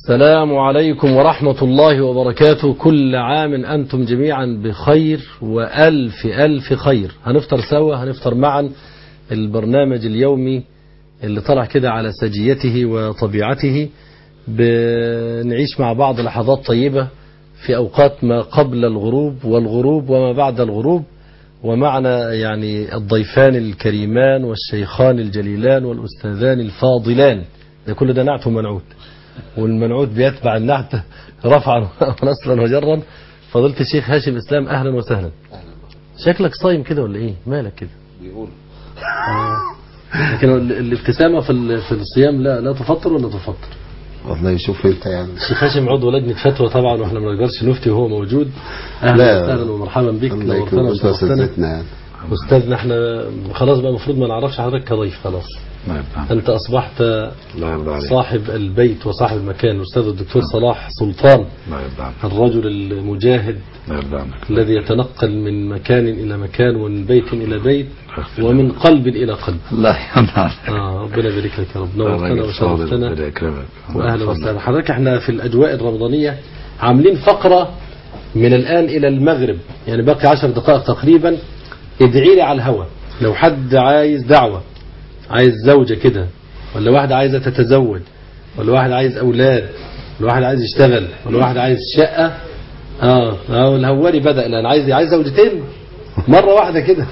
السلام عليكم ورحمة الله وبركاته كل عام أنتم جميعا بخير وألف ألف خير هنفطر سوا هنفطر معا البرنامج اليومي اللي طلع كده على سجيته وطبيعته بنعيش مع بعض لحظات طيبة في أوقات ما قبل الغروب والغروب وما بعد الغروب ومعنا يعني الضيفان الكريمان والشيخان الجليلان والأستاذان الفاضلان ده كل ده نعت ومنعوت والمنعوت بيتبع النعت رفعا ونصلا وجرا فضلت الشيخ هاشم اسلام اهلا وسهلا شكلك صايم كده ولا ايه مالك كده بيقول لكن ال- الابتسامه في ال- في الصيام لا لا تفطر ولا تفطر والله شوف انت يعني الشيخ هاشم عضو لجنه فتوى طبعا واحنا ما نقدرش نفتي وهو موجود اهلا لا. وسهلا ومرحبا بك الله نورتنا يكرمك انت وشرفتنا اساتذتنا يعني استاذنا احنا خلاص بقى المفروض ما نعرفش حضرتك كضيف خلاص الله يرضى انت اصبحت الله يرضى عليك صاحب البيت وصاحب المكان الاستاذ الدكتور صلاح سلطان الله يرضى عنك الرجل المجاهد الله يرضى عنك الذي يتنقل من مكان إلى مكان ومن بيت إلى بيت أغفر ومن قلب إلى قلب الله يرضى عنك آه ربنا يبارك لك يا رب الله نورتنا يجزاك فاضل، وشرفتنا ربنا يكرمك وأهلا تفضل. وسهلا حضرتك احنا في الأجواء الرمضانية عاملين فقرة من الآن إلى المغرب يعني باقي عشر دقائق تقريبا ادعي لي على الهوى لو حد عايز دعوة عايز زوجة كده ولا واحدة عايزة تتزوج ولا واحد عايز أولاد ولا واحد عايز يشتغل ولا واحد عايز شقة اه اه الهواري بدأ الآن عايز عايز زوجتين مرة واحدة كده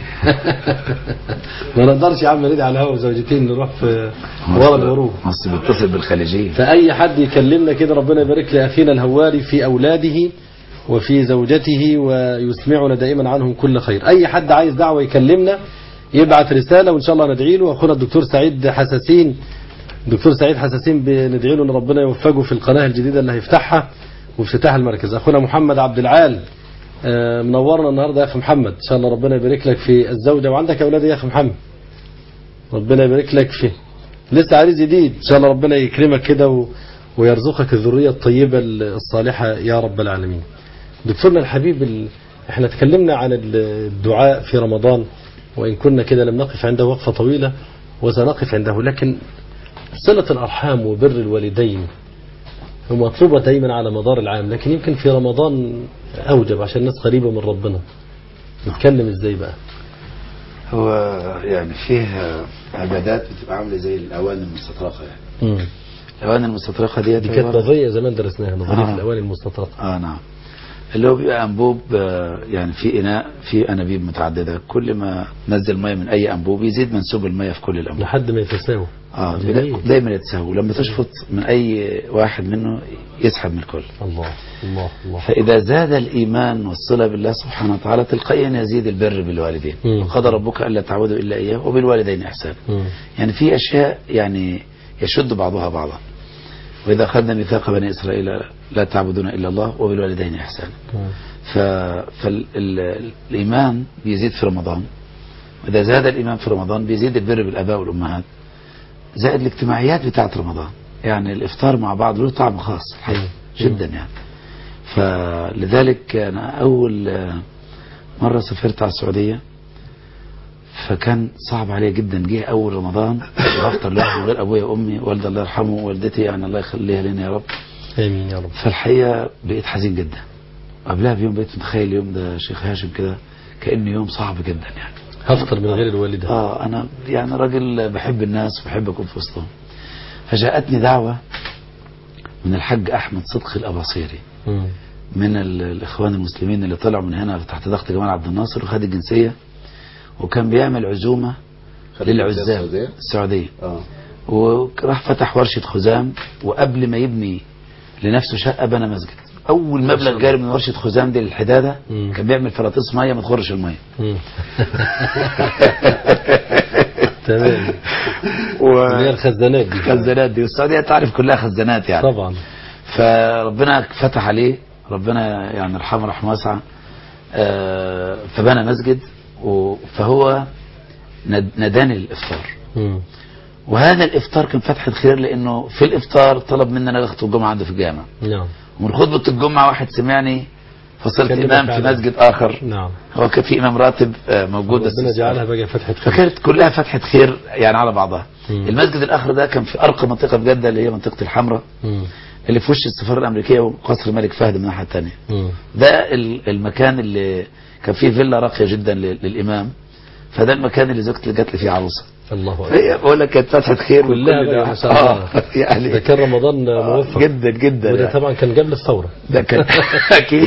ما نقدرش يا عم ندعي على الهوا زوجتين نروح في ورا الغروب مصر بيتصل بالخليجية فأي حد يكلمنا كده ربنا يبارك لأخينا الهواري في أولاده وفي زوجته ويسمعنا دائما عنهم كل خير أي حد عايز دعوة يكلمنا يبعت رسالة وإن شاء الله ندعي له أخونا الدكتور سعيد حساسين دكتور سعيد حساسين بندعي له ان ربنا يوفقه في القناة الجديدة اللي هيفتحها وافتتاح المركز أخونا محمد عبد العال آه، منورنا النهاردة يا أخي محمد إن شاء الله ربنا يبارك لك في الزوجة وعندك أولاد يا أخي محمد ربنا يبارك لك فيه لسه عريس جديد ان شاء الله ربنا يكرمك كده و... ويرزقك الذريه الطيبه الصالحه يا رب العالمين. دكتورنا الحبيب ال... احنا تكلمنا عن الدعاء في رمضان وان كنا كده لم نقف عنده وقفه طويله وسنقف عنده لكن صله الارحام وبر الوالدين مطلوبه دايما على مدار العام لكن يمكن في رمضان اوجب عشان الناس قريبه من ربنا. نتكلم ازاي بقى؟ هو يعني فيه عبادات بتبقى عاملة زي الأواني المستطرقة يعني مم. الأواني المستطرقة دي دي كانت نظريه زمان درسناها نظريه آه. الاواني المستطرقه. اه نعم اللي هو بيبقى انبوب آه، يعني في اناء في انابيب متعدده كل ما نزل ميه من اي انبوب يزيد منسوب الميه في كل الانبوب لحد ما يتساووا اه جميل. بدا- دايما يتساوي لما تشفط من اي واحد منه يسحب من الكل الله الله الله فإذا زاد الإيمان والصلة بالله سبحانه وتعالى تلقائيا يزيد البر بالوالدين مم. وقضى ربك ألا تعبدوا إلا إياه وبالوالدين إحسانا مم. يعني في أشياء يعني يشد بعضها بعضا وإذا أخذنا ميثاق بني إسرائيل لا تعبدون إلا الله وبالوالدين إحسانا مم. فالإيمان بيزيد في رمضان وإذا زاد الإيمان في رمضان بيزيد البر بالآباء والأمهات زائد الاجتماعيات بتاعت رمضان يعني الإفطار مع بعض له طعم خاص الحقيقة جدا يعني فلذلك أنا أول آه، مرة سافرت على السعودية فكان صعب علي جدا جه أول رمضان بفطر لوحدي من غير أبويا وأمي والدي الله يرحمه ووالدتي يعني الله يخليها لنا يا رب امين يا رب فالحقيقة بقيت حزين جدا قبلها بيوم بقيت متخيل اليوم ده شيخ هاشم كده كأنه يوم صعب جدا يعني هفطر من غير الوالده اه انا يعني راجل بحب الناس وبحب اكون في وسطهم فجاءتني دعوة من الحاج احمد صدقي الاباصيري مم. من ال- الاخوان المسلمين اللي طلعوا من هنا تحت ضغط جمال عبد الناصر وخد الجنسية وكان بيعمل عزومة خد الجنسية للعزاب السعودية؟ السعودية اه وراح فتح ورشة خزام وقبل ما يبني لنفسه شقة بنى مسجد أول مبلغ جاري من ورشة خزام دي للحدادة مم. كان بيعمل فراطيس مية ما تخرش المية مم. تمام و... اللي هي الخزانات دي خزانات دي والسعودية تعرف كلها خزانات يعني طبعا فربنا فتح عليه ربنا يعني يرحمه رحمه واسعة آه، فبنى مسجد و- فهو ند- نداني للإفطار مم. وهذا الإفطار كان فتحة خير لأنه في الإفطار طلب مننا نخطب الجمعة عنده في الجامع نعم ومن خطبة الجمعة واحد سمعني فصرت كلمك إمام في على- مسجد آخر نعم هو كان في إمام راتب آه، موجود بس ربنا جعلها بقى فتحة خير فكانت كلها فتحة خير يعني على بعضها مم. المسجد الآخر ده كان في أرقى منطقة في جدة اللي هي منطقة الحمراء مم. اللي في وش السفاره الامريكيه وقصر الملك فهد من الناحيه الثانيه مم. ده ال- المكان اللي كان فيه فيلا راقيه جدا لل- للامام فده المكان اللي زوجتي جات لي فيه عروسه الله أكبر هي بقول لك كانت فتحه خير كلها وكل ده. بقى ما شاء الله آه، يعني ده كان رمضان آه، موفق جدا جدا وده يعني. طبعا كان قبل الثورة ده كان اكيد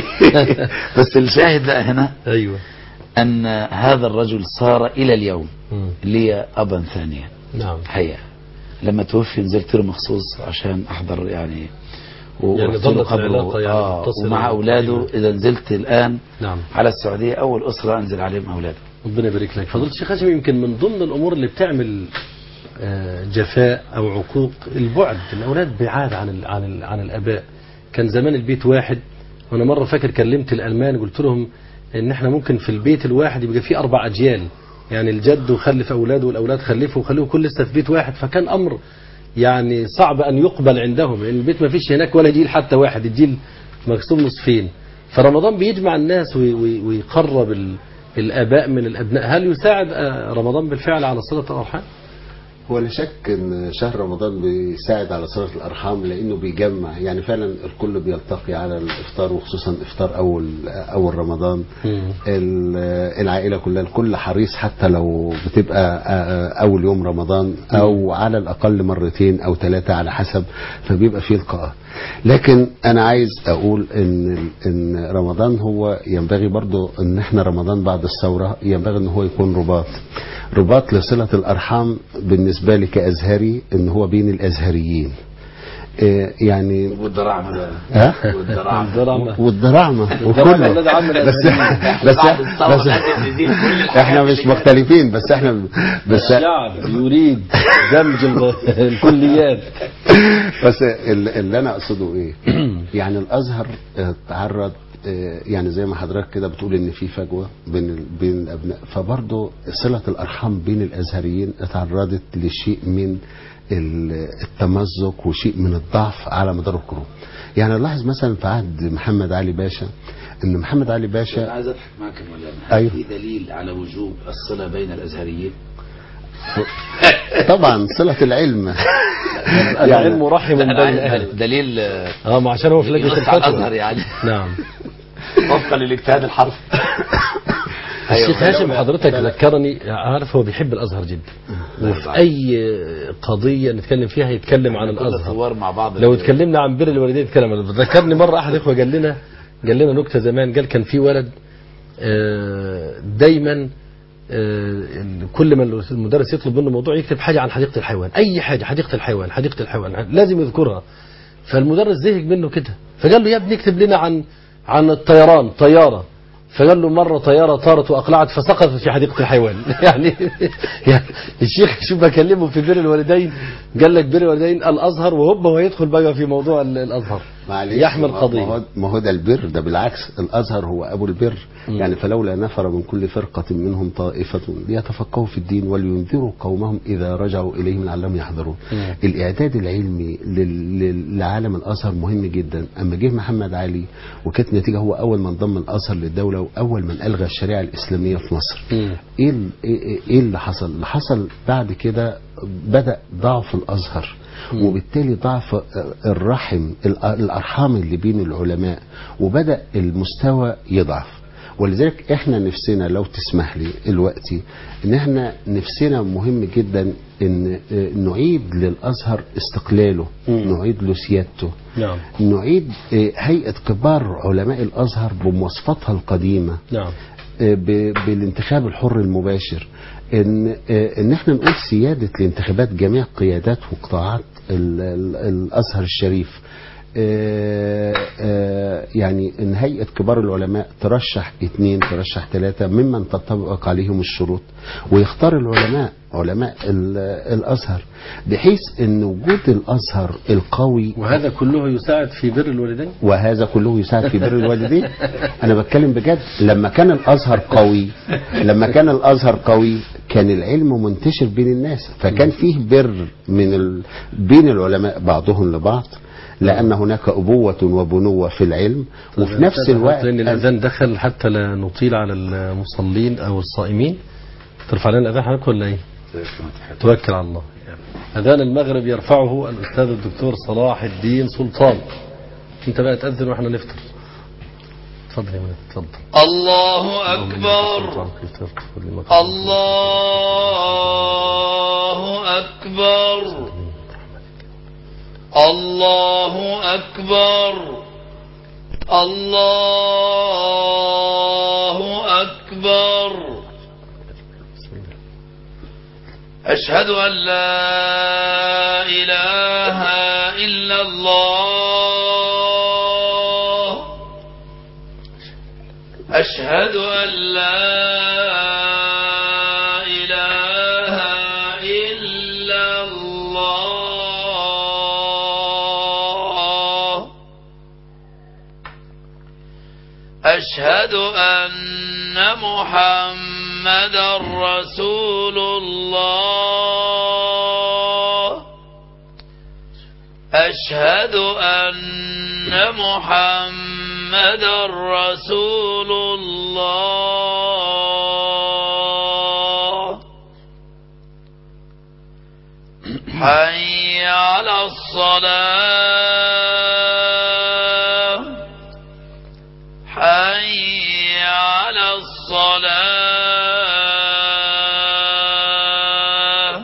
بس الشاهد بقى هنا أيوه ان هذا الرجل صار الى اليوم مم. لي ابا ثانيا نعم حقيقه لما توفي نزلت له مخصوص عشان احضر يعني و- يعني ورحت له ظلت قبره. العلاقة يعني آه متصلة ومع اولاده قريبة. اذا نزلت الان نعم على السعوديه اول اسره انزل عليهم اولاده ربنا يبارك لك فضيلة الشيخ هاشم يمكن من ضمن الأمور اللي بتعمل آه، جفاء أو عقوق البعد الأولاد بعاد عن ال عن ال عن الآباء كان زمان البيت واحد وأنا مرة فاكر كلمت الألمان قلت لهم إن إحنا ممكن في البيت الواحد يبقى فيه أربع أجيال يعني الجد وخلف أولاده والأولاد خلفوا وخلوه كل لسه في بيت واحد فكان أمر يعني صعب أن يقبل عندهم لأن البيت ما فيش هناك ولا جيل حتى واحد الجيل مقسوم نصفين فرمضان بيجمع الناس وي- وي- ويقرب ال- الآباء من الأبناء هل يساعد آه، رمضان بالفعل على صلة الأرحام؟ هو لا شك ان شهر رمضان بيساعد على صله الارحام لانه بيجمع يعني فعلا الكل بيلتقي على الافطار وخصوصا افطار اول اول رمضان ال- العائله كلها الكل حريص حتى لو بتبقى آه، اول يوم رمضان او على الاقل مرتين او ثلاثه على حسب فبيبقى فيه لقاء لكن انا عايز اقول ان ان رمضان هو ينبغي برضو ان احنا رمضان بعد الثوره ينبغي ان هو يكون رباط رباط لصله الارحام بالنسبه لي كازهري ان هو بين الازهريين إيه يعني والدراعم ده ها والدراعم الدراما والدراعة والدراعة وكله ده عم بس الأزهريين. بس بعد الثورة بس لازم نزيد كل الحاجات احنا مش اللي- مختلفين بس احنا بس الشعب يريد دمج ال- الكليات بس ال- اللي انا اقصده ايه يعني الازهر اه، تعرض اه، يعني زي ما حضرتك كده بتقول ان في فجوه بين ال- بين الابناء فبرضه صله الارحام بين الازهريين اتعرضت لشيء من ال- التمزق وشيء من الضعف على مدار القرون يعني لاحظ مثلا في عهد محمد علي باشا ان محمد علي انا باشا عايز اضحك معاك يا مولانا أيوه. هل في دليل على وجوب الصله بين الازهريين طبعا صله العلم العلم رحم لا، بين أنا عايز أهله دليل آه، اه ما عشان هو في لجنة ينص على الازهر الفتوى يعني نعم وفقا للاجتهاد الحرفي الشيخ أيوه. هاشم حضرتك ذكرني عارف هو بيحب الازهر جدا وفي اي قضيه نتكلم فيها يتكلم عن كنا الازهر ثوار مع بعض لو اتكلمنا عن بر الوالدين يتكلم عن الازهر ذكرني مره احد الاخوه قال لنا قال لنا نكته زمان قال كان في ولد آه، دايما آه، كل ما المدرس يطلب منه موضوع يكتب حاجه عن حديقه الحيوان اي حاجه حديقه الحيوان حديقه الحيوان لازم يذكرها فالمدرس زهق منه كده فقال له يا ابني اكتب لنا عن عن الطيران طياره فقال له مرة طيارة طارت وأقلعت فسقطت في حديقة الحيوان يعني, يعني الشيخ شوف بكلمه في بر الوالدين قال لك بر الوالدين الأزهر وهوب هو يدخل بقى في موضوع ال- الأزهر معلش يحمل ما- ما قضية هو- ما هو ده البر ده بالعكس الازهر هو ابو البر يعني فلولا نفر من كل فرقه منهم طائفه ليتفقهوا في الدين ولينذروا قومهم اذا رجعوا اليهم لعلهم يحذرون مم. الاعداد العلمي لل- لل- لعالم الازهر مهم جدا اما جه محمد علي وكانت نتيجه هو اول من ضم الازهر للدوله واول من الغى الشريعه الاسلاميه في مصر مم. ايه ال- ايه إيه اللي حصل؟ اللي حصل بعد كده بدا ضعف الازهر وبالتالي ضعف الرحم الأ- الارحام اللي بين العلماء وبدا المستوى يضعف ولذلك احنا نفسنا لو تسمح لي دلوقتي ان احنا نفسنا مهم جدا ان آه، نعيد للازهر استقلاله مم. نعيد له سيادته نعم نعيد آه، هيئه كبار علماء الازهر بمواصفاتها القديمه نعم ب- بالانتخاب الحر المباشر ان ان احنا نقول سياده لانتخابات جميع قيادات وقطاعات ال- ال- الازهر الشريف آه، آه، يعني ان هيئه كبار العلماء ترشح اثنين ترشح ثلاثه ممن تنطبق عليهم الشروط ويختار العلماء علماء ال- الازهر بحيث ان وجود الازهر القوي وهذا كله يساعد في بر الوالدين وهذا كله يساعد في بر الوالدين انا بتكلم بجد لما كان الازهر قوي لما كان الازهر قوي كان العلم منتشر بين الناس فكان فيه بر من ال... بين العلماء بعضهم لبعض لان هناك ابوه وبنوه في العلم وفي نفس الوقت لأن الأذان دخل حتى لا نطيل على المصلين أو الصائمين ترفع لنا الأذان حضرتك ولا إيه؟ توكل على الله أذان المغرب يرفعه الأستاذ الدكتور صلاح الدين سلطان أنت بقى تأذن وإحنا نفطر تفضل يا ولد تفضل الله أكبر الله أكبر الله أكبر الله أكبر أشهد أن لا إله إلا الله أشهد أن لا إله إلا الله أشهد أن محمد رسول الله أشهد أن محمد رسول الله حي على الصلاة حي على الصلاة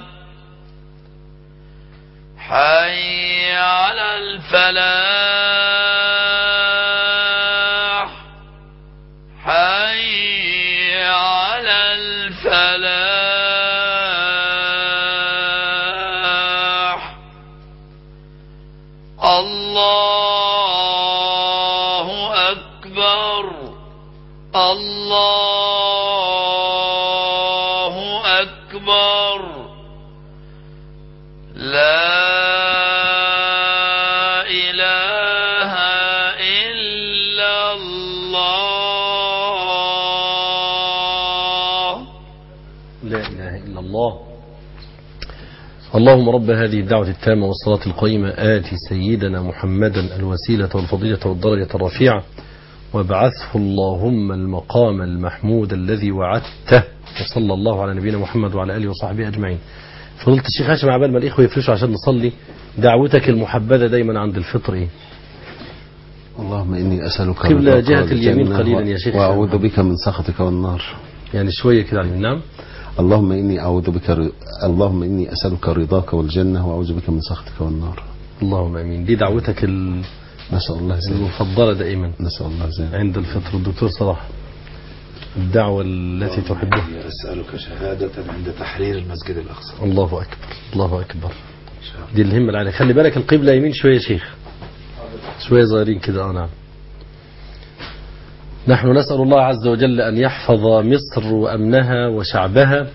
حي على الفلاح حي على الفلاح الله أكبر الله أكبر لا إله إلا الله لا إله إلا الله اللهم رب هذه الدعوة التامة والصلاة القيمة آت سيدنا محمدا الوسيلة والفضيلة والدرجة الرفيعة وابعثه اللهم المقام المحمود الذي وعدته وصلى الله على نبينا محمد وعلى آله وصحبه أجمعين فضلت الشيخ هاشم عبال ما الإخوة يفرشوا عشان نصلي دعوتك المحبذة دايما عند الفطر إيه؟ اللهم إني أسألك قبل رضاك جهة اليمين والجنة قليلا يا شيخ. وأعوذ بك من سخطك والنار يعني شوية كده عليهم نعم اللهم إني أعوذ بك ر... اللهم إني أسألك رضاك والجنة وأعوذ بك من سخطك والنار اللهم أمين دي دعوتك ال- نسأل الله زين المفضلة دائما نسأل الله زين عند الفطر الدكتور صلاح الدعوة التي تحبها أسألك شهادة عند تحرير المسجد الأقصى الله أكبر الله أكبر دي الهمة العالية خلي بالك القبلة يمين شوية يا شيخ شوية صغيرين كده آه نعم نحن نسأل الله عز وجل أن يحفظ مصر وأمنها وشعبها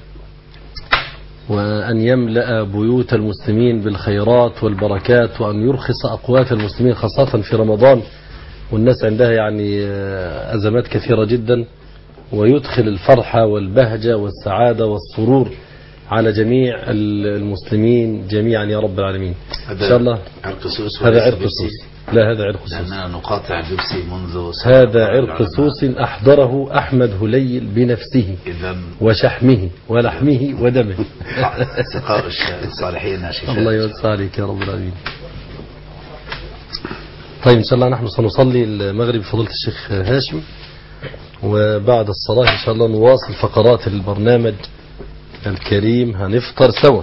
وأن يملأ بيوت المسلمين بالخيرات والبركات وأن يرخص أقوات المسلمين خاصة في رمضان والناس عندها يعني آه، أزمات كثيرة جدا ويدخل الفرحة والبهجة والسعادة والسرور على جميع المسلمين جميعا يا رب العالمين إن شاء الله عرق سوس هذا وليس عرق بيبسي. سوس لا هذا عرق سوس لأننا نقاطع بيبسي منذ سنة هذا عرق سوس أحضره أحمد هليل بنفسه إذا وشحمه ولحمه ودمه سقاء الصالحين شفاء الله يوسع عليك يا رب العالمين طيب إن شاء الله نحن سنصلي المغرب بفضيلة الشيخ هاشم وبعد الصلاة إن شاء الله نواصل فقرات البرنامج الكريم هنفطر سوا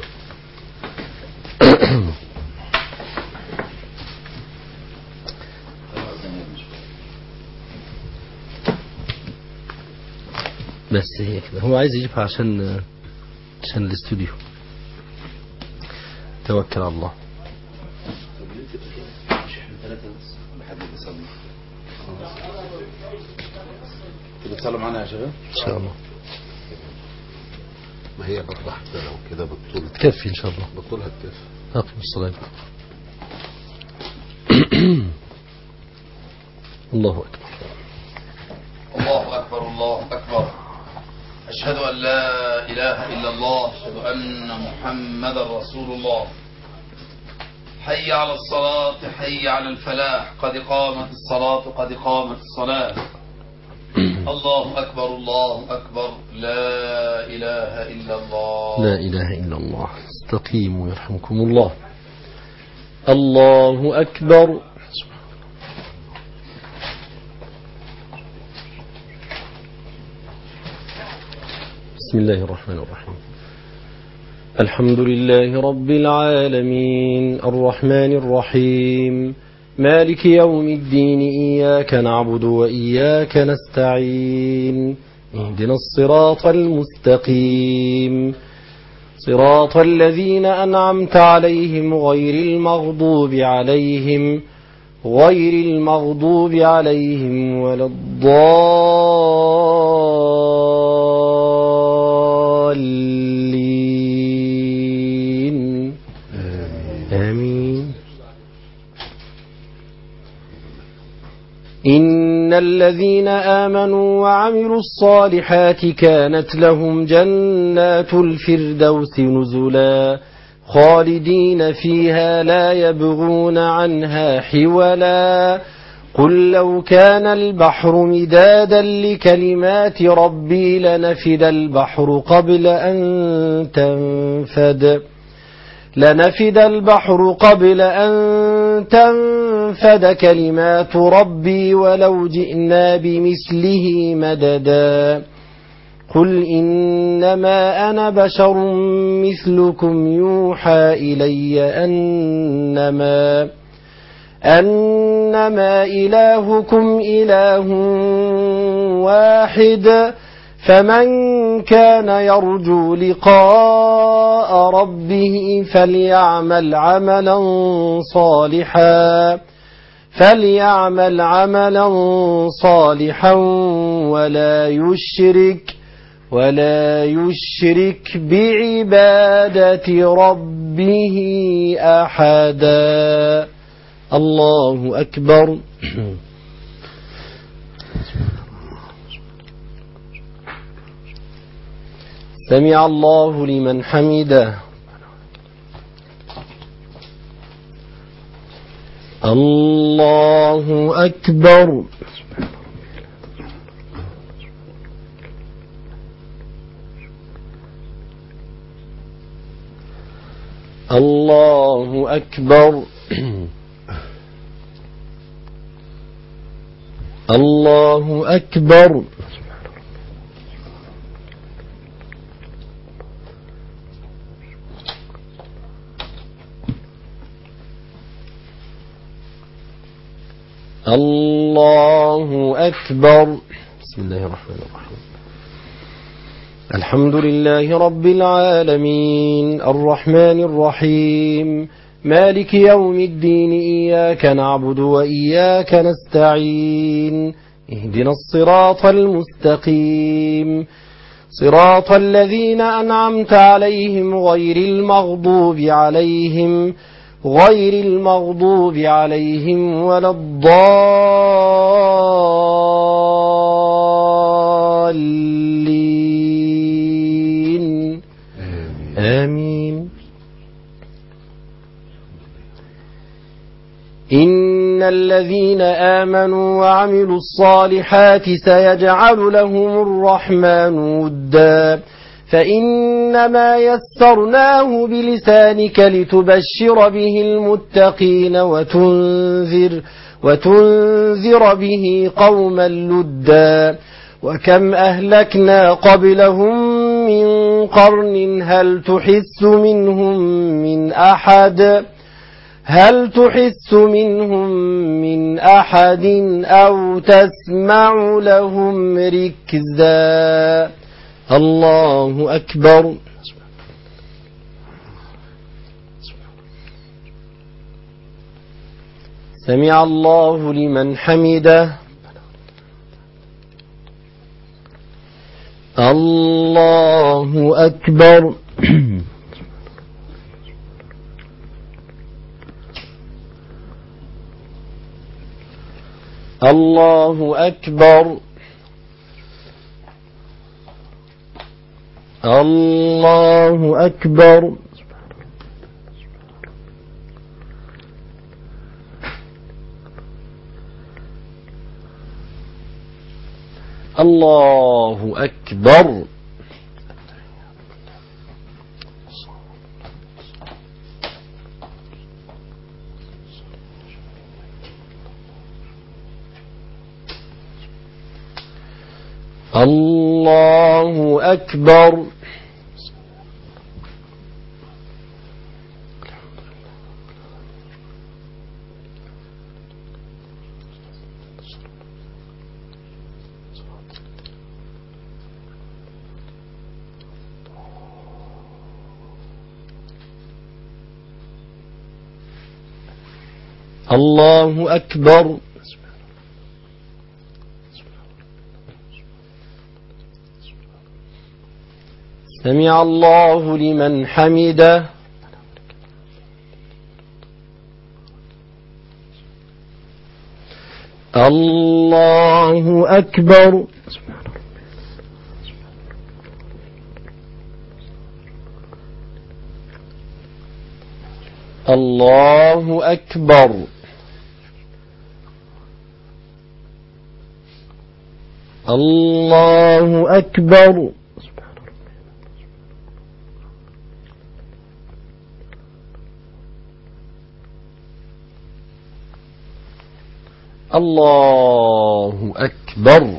بس هي كده هو عايز يجيبها عشان عشان الاستوديو توكل على الله بتصلوا معنا يا شباب إن شاء الله ما هي برضه حتى لو كده بطول تكفي إن شاء الله بطولها الكاف أقم الصلاة الله أكبر الله أكبر الله أكبر أشهد أن لا إله إلا الله أشهد أن محمد رسول الله حي على الصلاة حي على الفلاح قد قامت الصلاة قد قامت الصلاة الله أكبر الله أكبر لا إله إلا الله لا إله إلا الله استقيموا يرحمكم الله الله أكبر بسم الله الرحمن الرحيم الحمد لله رب العالمين الرحمن الرحيم مالك يوم الدين إياك نعبد وإياك نستعين اهدنا الصراط المستقيم صراط الذين أنعمت عليهم غير المغضوب عليهم غير المغضوب عليهم ولا الضالين آمين إن الذين آمنوا وعملوا الصالحات كانت لهم جنات الفردوس نزلا خالدين فيها لا يبغون عنها حولا قل لو كان البحر مدادا لكلمات ربي لنفد البحر قبل أن تنفد لنفد البحر قبل أن تنفد كلمات ربي ولو جئنا بمثله مددا قل إنما أنا بشر مثلكم يوحى إلي أنما أنما إلهكم إله واحد فمن كان يرجو لقاء ربه فليعمل عملا صالحا فليعمل عملا صالحا ولا يشرك ولا يشرك بعبادة ربه أحدا الله أكبر سمع الله لمن حمده الله أكبر الله أكبر الله أكبر الله أكبر بسم الله الرحمن الرحيم الحمد لله رب العالمين الرحمن الرحيم مالك يوم الدين إياك نعبد وإياك نستعين اهدنا الصراط المستقيم صراط الذين أنعمت عليهم غير المغضوب عليهم غير المغضوب عليهم ولا الضالين آمين إن الذين آمنوا وعملوا الصالحات سيجعل لهم الرحمن ودا فإنما يسرناه بلسانك لتبشر به المتقين وتنذر وتنذر به قوما لدا وكم أهلكنا قبلهم من قرن هل تحس منهم من أحد هل تحس منهم من أحد أو تسمع لهم ركزا الله أكبر سمع الله لمن حمده الله أكبر الله أكبر الله أكبر الله أكبر الله أكبر الله أكبر سمع الله لمن حمده الله أكبر الله أكبر الله أكبر الله أكبر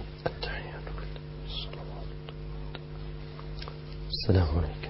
السلام عليكم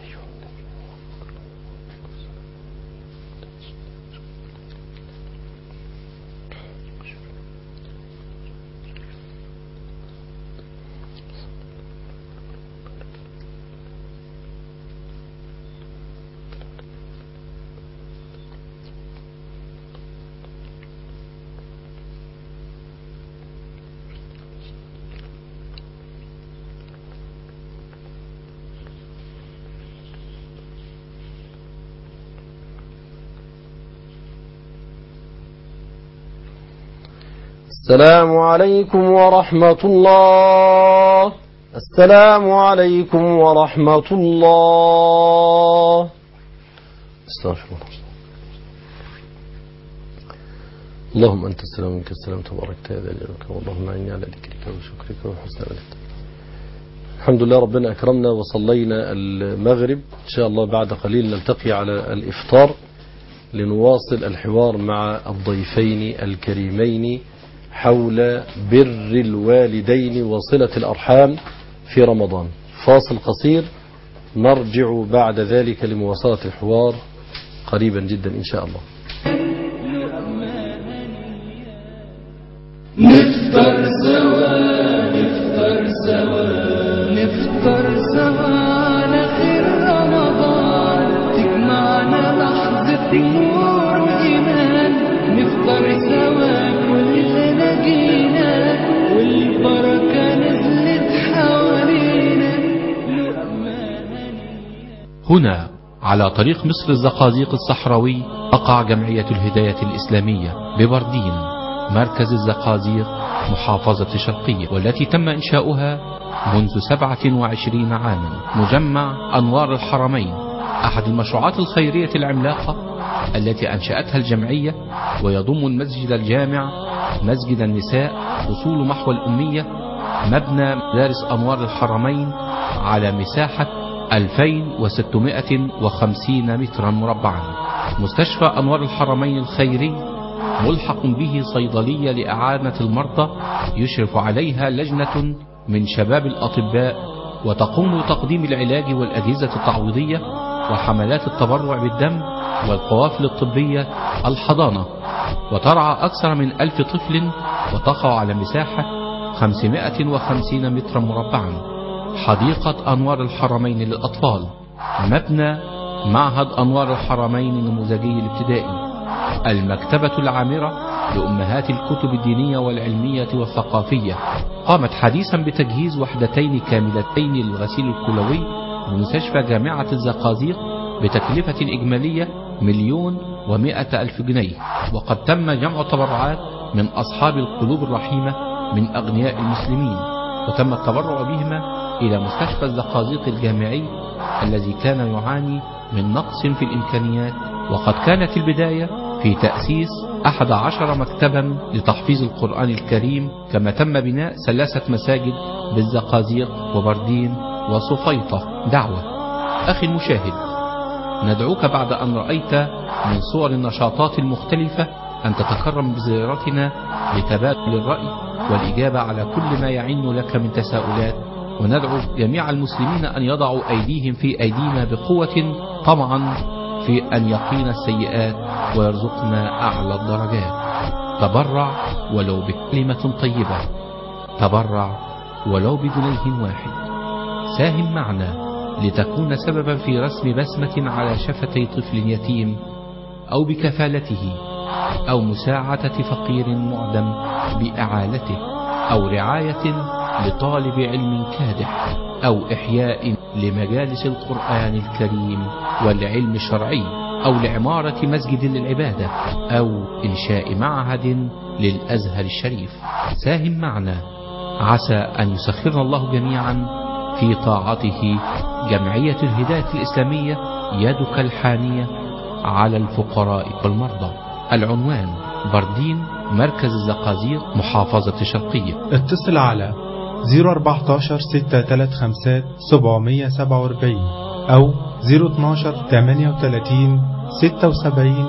السلام عليكم ورحمة الله السلام عليكم ورحمة الله استغفر الله اللهم أنت السلام منك السلام تبارك يا ذا الجلال والإكرام اللهم أعني على ذكرك وشكرك وحسن عبادتك الحمد لله ربنا أكرمنا وصلينا المغرب إن شاء الله بعد قليل نلتقي على الإفطار لنواصل الحوار مع الضيفين الكريمين حول بر الوالدين وصلة الأرحام في رمضان فاصل قصير نرجع بعد ذلك لمواصلة الحوار قريبا جدا إن شاء الله نفطر سوا نفطر سوا نفطر سوا على خير رمضان تجمعنا لحظة نور وإيمان نفطر سوا كلنا جينا والبركة نزلت حوالينا لقمة هنا على طريق مصر الزقازيق الصحراوي تقع جمعية الهداية الإسلامية ببردين مركز الزقازيق محافظة الشرقية والتي تم إنشاؤها منذ 27 عاما مجمع أنوار الحرمين أحد المشروعات الخيرية العملاقة التي أنشأتها الجمعية ويضم المسجد الجامع مسجد النساء وصول محو الأمية مبنى مدارس أنوار الحرمين على مساحة 2650 مترا مربعا مستشفى أنوار الحرمين الخيري ملحق به صيدلية لإعانة المرضى يشرف عليها لجنة من شباب الأطباء وتقوم بتقديم العلاج والأجهزة التعويضية وحملات التبرع بالدم والقوافل الطبية الحضانة وترعى أكثر من ألف طفل وتقع على مساحة 550 مترا مربعا حديقة أنوار الحرمين للأطفال مبنى معهد أنوار الحرمين النموذجي الابتدائي المكتبة العامرة لأمهات الكتب الدينية والعلمية والثقافية قامت حديثا بتجهيز وحدتين كاملتين للغسيل الكلوي بمستشفى جامعة الزقازيق بتكلفة إجمالية مليون ومائة ألف جنيه وقد تم جمع تبرعات من أصحاب القلوب الرحيمة من أغنياء المسلمين وتم التبرع بهما إلى مستشفى الزقازيق الجامعي الذي كان يعاني من نقص في الإمكانيات وقد كانت البداية في تأسيس أحد عشر مكتبا لتحفيظ القرآن الكريم كما تم بناء ثلاثة مساجد بالزقازيق وبردين وصفيطة دعوة أخي المشاهد ندعوك بعد أن رأيت من صور النشاطات المختلفة أن تتكرم بزيارتنا لتبادل الرأي والإجابة على كل ما يعين لك من تساؤلات وندعو جميع المسلمين أن يضعوا أيديهم في أيدينا بقوة طمعا في أن يقينا السيئات ويرزقنا أعلى الدرجات تبرع ولو بكلمة طيبة تبرع ولو بجنيه واحد ساهم معنا لتكون سببا في رسم بسمة على شفتي طفل يتيم أو بكفالته أو مساعدة فقير معدم بإعالته أو رعاية لطالب علم كادح أو إحياء لمجالس القرآن الكريم والعلم الشرعي أو لعمارة مسجد للعبادة أو إنشاء معهد للأزهر الشريف ساهم معنا عسى أن يسخرنا الله جميعا في طاعته جمعية الهداية الإسلامية يدك الحانية على الفقراء والمرضى العنوان بردين مركز الزقازيق محافظة الشرقية اتصل على 014 635 747 أو 012 38 76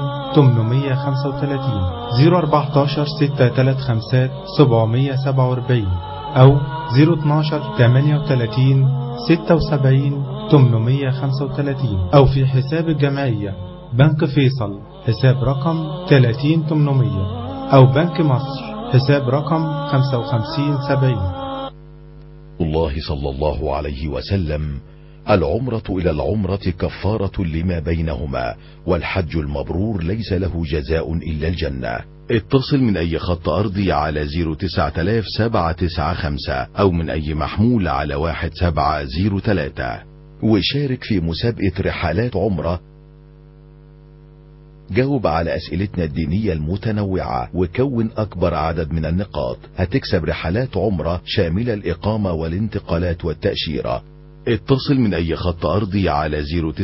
835 014 635 747 أو 012 38 76 835 أو في حساب الجمعية بنك فيصل حساب رقم 30800 أو بنك مصر حساب رقم 5570 الله صلى الله عليه وسلم العمرة إلى العمرة كفارة لما بينهما والحج المبرور ليس له جزاء إلا الجنة اتصل من أي خط أرضي على 09795 أو من أي محمول على 1703 وشارك في مسابقة رحلات عمرة جاوب على أسئلتنا الدينية المتنوعة وكون أكبر عدد من النقاط هتكسب رحلات عمرة شاملة الإقامة والانتقالات والتأشيرة اتصل من أي خط أرضي على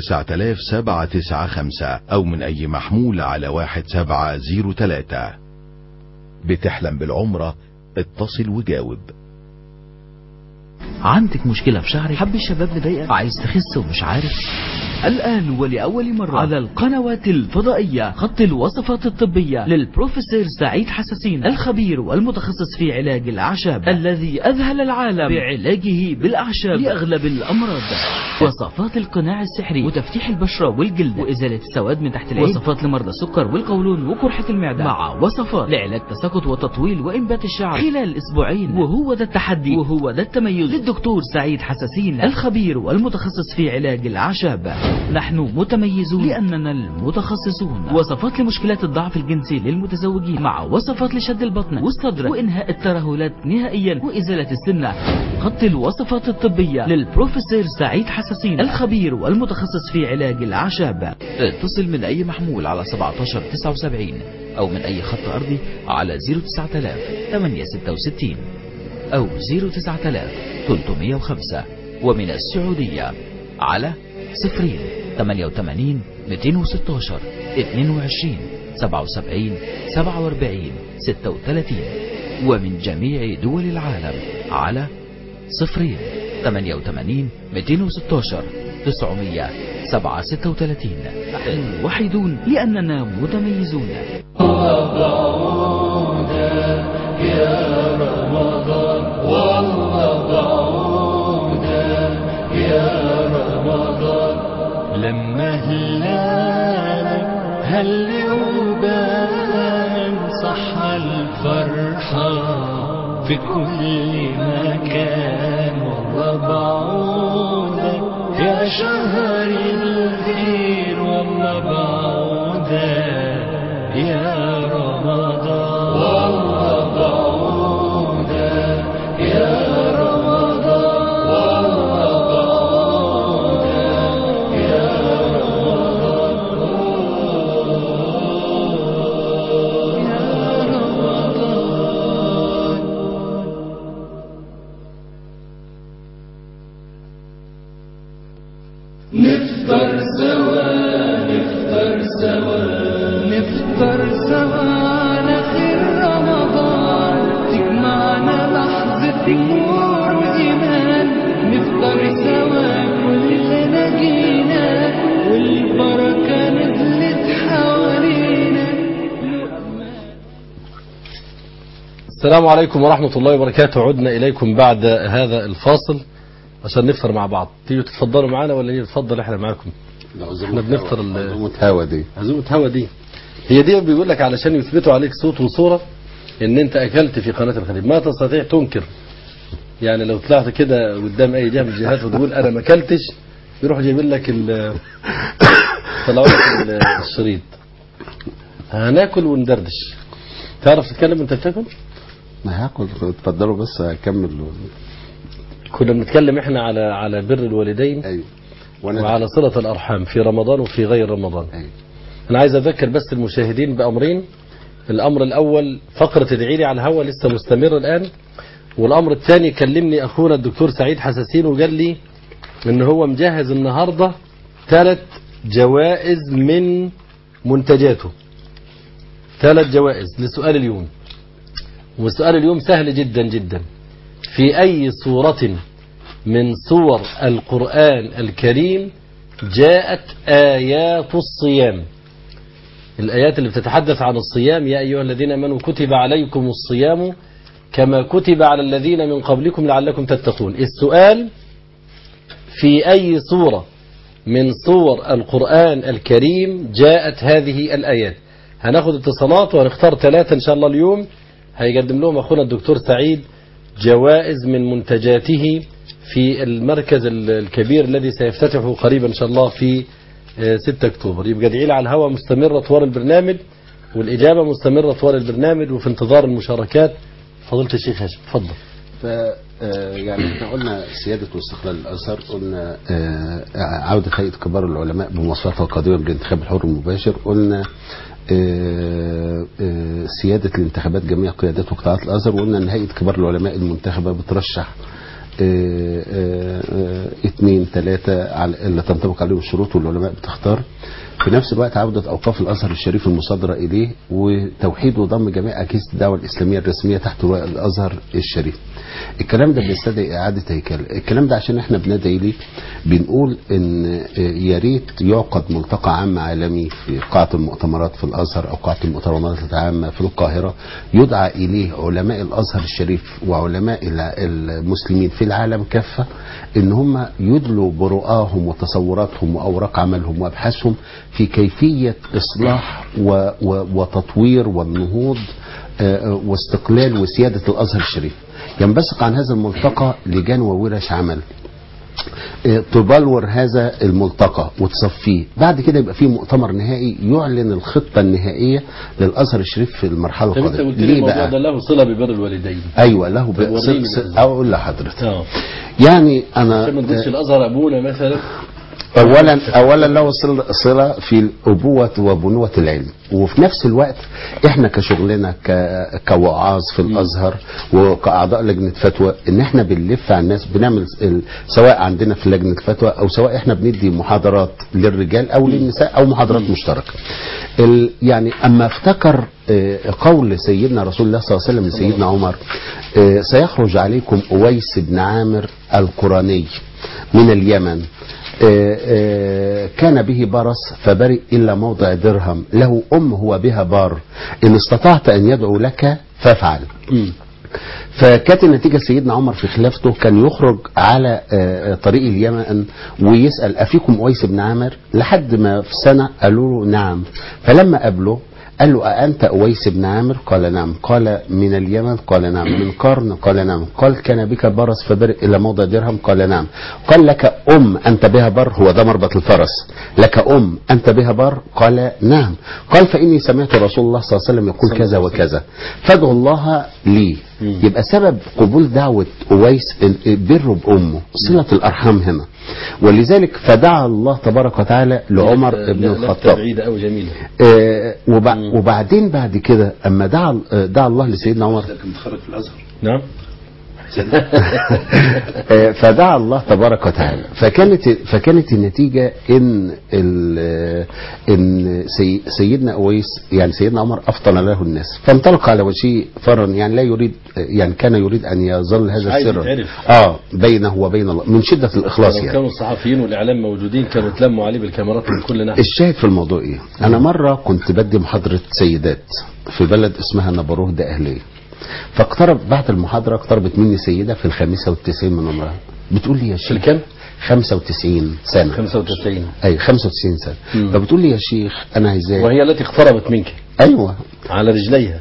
09795 أو من أي محمول على 1703 بتحلم بالعمرة اتصل وجاوب عندك مشكلة في شعرك حب الشباب مضايقك عايز تخس ومش عارف الآن ولأول مرة على القنوات الفضائية خط الوصفات الطبية للبروفيسور سعيد حساسين الخبير والمتخصص في علاج الأعشاب الذي أذهل العالم بعلاجه بالأعشاب لأغلب الأمراض وصفات القناع السحري وتفتيح البشرة والجلد وإزالة السواد من تحت العين وصفات لمرضى السكر والقولون وقرحة المعدة مع وصفات لعلاج تساقط وتطويل وإنبات الشعر خلال أسبوعين وهو ده التحدي وهو ده التميز للدكتور سعيد حساسين الخبير والمتخصص في علاج الأعشاب نحن متميزون لأننا المتخصصون وصفات لمشكلات الضعف الجنسي للمتزوجين مع وصفات لشد البطن والصدر وإنهاء الترهلات نهائيا وإزالة السمنة خط الوصفات الطبية للبروفيسور سعيد حساسين الخبير والمتخصص في علاج الأعشاب اتصل من أي محمول على 1779 أو من أي خط أرضي على 09000 866 أو 09000 305 ومن السعودية على صفرين 88 216 22 77 47 36 ومن جميع دول العالم على صفرين 88 216 900 736 نحن وحيدون لأننا متميزون يا رمضان والله بعودا يا رمضان لما هلالك هل وبان صح الفرحة في كل مكان والله بعودا يا شهر الخير والله بعودا يا رمضان والله بعودا يا رمضان والله بعودا يا رمضان يا رمضان نفطر سوا نفطر سوا نفطر سوا على خير رمضان تجمعنا لحظة نور وإيمان نفطر سوا كلنا جينا والبركة نزلت حوالينا السلام عليكم ورحمة الله وبركاته عدنا إليكم بعد هذا الفاصل عشان نفطر مع بعض تيجوا تتفضلوا معانا ولا نيجي نتفضل احنا معاكم احنا بنفطر ال- عزومة هوا دي عزومة هوا دي هي دي بيقول لك علشان يثبتوا عليك صوت وصورة ان انت اكلت في قناة الخليج ما تستطيع تنكر يعني لو طلعت كده قدام اي جهة من الجهات وتقول انا ما اكلتش يروح جايبين لك ال طلعوا لك ال- الشريط هناكل وندردش تعرف تتكلم وانت بتاكل؟ ما هاكل اتفضلوا بس اكمل كنا بنتكلم احنا على على بر الوالدين ايوه وانا وعلى صلة الارحام في رمضان وفي غير رمضان أيوة. انا عايز اذكر بس المشاهدين بامرين الامر الاول فقرة ادعي لي على الهوا لسه مستمرة الان والامر الثاني كلمني اخونا الدكتور سعيد حساسين وقال لي ان هو مجهز النهاردة ثلاث جوائز من منتجاته ثلاث جوائز لسؤال اليوم وسؤال اليوم سهل جدا جدا في اي صورة من صور القرآن الكريم جاءت آيات الصيام الآيات اللي بتتحدث عن الصيام يا أيها الذين آمنوا كتب عليكم الصيام كما كتب على الذين من قبلكم لعلكم تتقون السؤال في أي صورة من صور القرآن الكريم جاءت هذه الآيات هناخد اتصالات وهنختار ثلاثة إن شاء الله اليوم هيقدم لهم أخونا الدكتور سعيد جوائز من منتجاته في المركز ال- الكبير الذي سيفتتح قريبا إن شاء الله في آه، 6 أكتوبر يبقى ادعي لي على الهواء مستمرة طوال البرنامج والإجابة مستمرة طوال البرنامج وفي انتظار المشاركات فضيلة الشيخ هاشم اتفضل ف آه، يعني احنا قلنا سيادة واستقلال الأزهر قلنا آه، عودة هيئة كبار العلماء بمواصفاتها القادمة بالانتخاب الحر المباشر قلنا آه، آه، سيادة الانتخابات جميع قيادات وقطاعات الأزهر وقلنا أن هيئة كبار العلماء المنتخبة بترشح آه، آه، آه، اثنين ثلاثة على- اللي تنطبق عليهم الشروط والعلماء بتختار في نفس الوقت عودة أوقاف الأزهر الشريف المصادرة إليه وتوحيد وضم جميع أجهزة الدعوة الإسلامية الرسمية تحت لواء الأزهر الشريف الكلام ده بيستدعي إعادة هيكل الكلام ده عشان احنا بندعي ليه بنقول إن آه، يا ريت يعقد ملتقى عام عالمي في قاعة المؤتمرات في الأزهر أو قاعة المؤتمرات العامة في القاهرة يدعى إليه علماء الأزهر الشريف وعلماء الع- المسلمين في العالم كافة إن هم يدلوا برؤاهم وتصوراتهم وأوراق عملهم وأبحاثهم في كيفية إصلاح و و وتطوير والنهوض آه، آه، واستقلال وسيادة الأزهر الشريف ينبثق عن هذا الملتقى لجان وورش عمل آه، تبلور هذا الملتقى وتصفيه بعد كده يبقى في مؤتمر نهائي يعلن الخطة النهائية للأزهر الشريف في المرحلة طب انت القادمة قلت لي ليه الموضوع بقى ده له صلة ببر الوالدين ايوه له ب- وريني صل- بالظبط. صل- اقول لحضرتك اه يعني انا عشان ما نقولش الازهر ابونا مثلا اولا اولا له صل- صله في الابوه وبنوه العلم وفي نفس الوقت احنا كشغلنا ك- كوعاظ في الازهر وكاعضاء لجنه فتوى ان احنا بنلف على الناس بنعمل ال- سواء عندنا في لجنه فتوى او سواء احنا بندي محاضرات للرجال او للنساء او محاضرات مشتركه ال- يعني اما افتكر آه، قول سيدنا رسول الله صلى الله عليه وسلم لسيدنا عمر آه، سيخرج عليكم اويس بن عامر القراني من اليمن آه، آه، كان به برص فبرئ إلا موضع درهم له أم هو بها بار إن استطعت أن يدعو لك فافعل فكانت النتيجة سيدنا عمر في خلافته كان يخرج على آه، آه، طريق اليمن ويسأل أفيكم أويس بن عامر لحد ما في سنة قالوا له نعم فلما قابله قال له أأنت أويس بن عامر قال نعم قال من اليمن قال نعم من قرن قال نعم قال كان بك برص فبرئ إلى موضع درهم قال نعم قال لك أم أنت بها بر هو ده مربط الفرس لك أم أنت بها بر قال نعم قال فإني سمعت رسول الله صلى الله عليه وسلم يقول كذا وكذا فادعوا الله لي يبقى سبب قبول دعوة أويس بره بأمه صلة الأرحام هنا ولذلك فدعا الله تبارك وتعالى لعمر بن الخطاب بعيدة أو جميلة آه، وبع- وبعدين بعد كده اما دعا آه، دعا الله لسيدنا عمر متخرج في الازهر نعم آه، فدعا الله تبارك وتعالى فكانت فكانت النتيجه ان ال- ان سي سيدنا اويس يعني سيدنا عمر افطن له الناس فانطلق على وجهه فرا يعني لا يريد يعني كان يريد ان يظل هذا عايز السر يتعرف. اه بينه وبين الله من شده الاخلاص لو يعني كانوا الصحفيين والإعلام موجودين كانوا تلموا عليه بالكاميرات من كل ناحية الشاهد في الموضوع ايه انا مره كنت بدي محاضره سيدات في بلد اسمها نبروه ده اهليه فاقترب بعد المحاضره اقتربت مني سيده في الخامسه والتسعين من عمرها بتقول لي يا في شيخ الكام 95 سنه 95 اي 95 سنه مم. فبتقول لي يا شيخ انا عايزاك وهي التي اقتربت منك ايوه على رجليها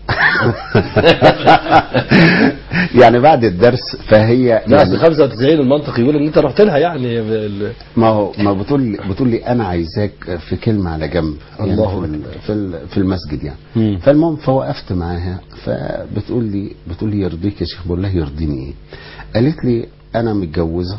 يعني بعد الدرس فهي لا يعني أصل 95 المنطق يقول ان انت رحت لها يعني بال- ما هو ما بتقول لي بتقول لي انا عايزاك في كلمه على جنب يعني الله في, ال- في, ال- في المسجد يعني مم. فالمهم فوقفت معاها فبتقول لي بتقول لي يرضيك يا شيخ بقول لها يرضيني ايه قالت لي انا متجوزه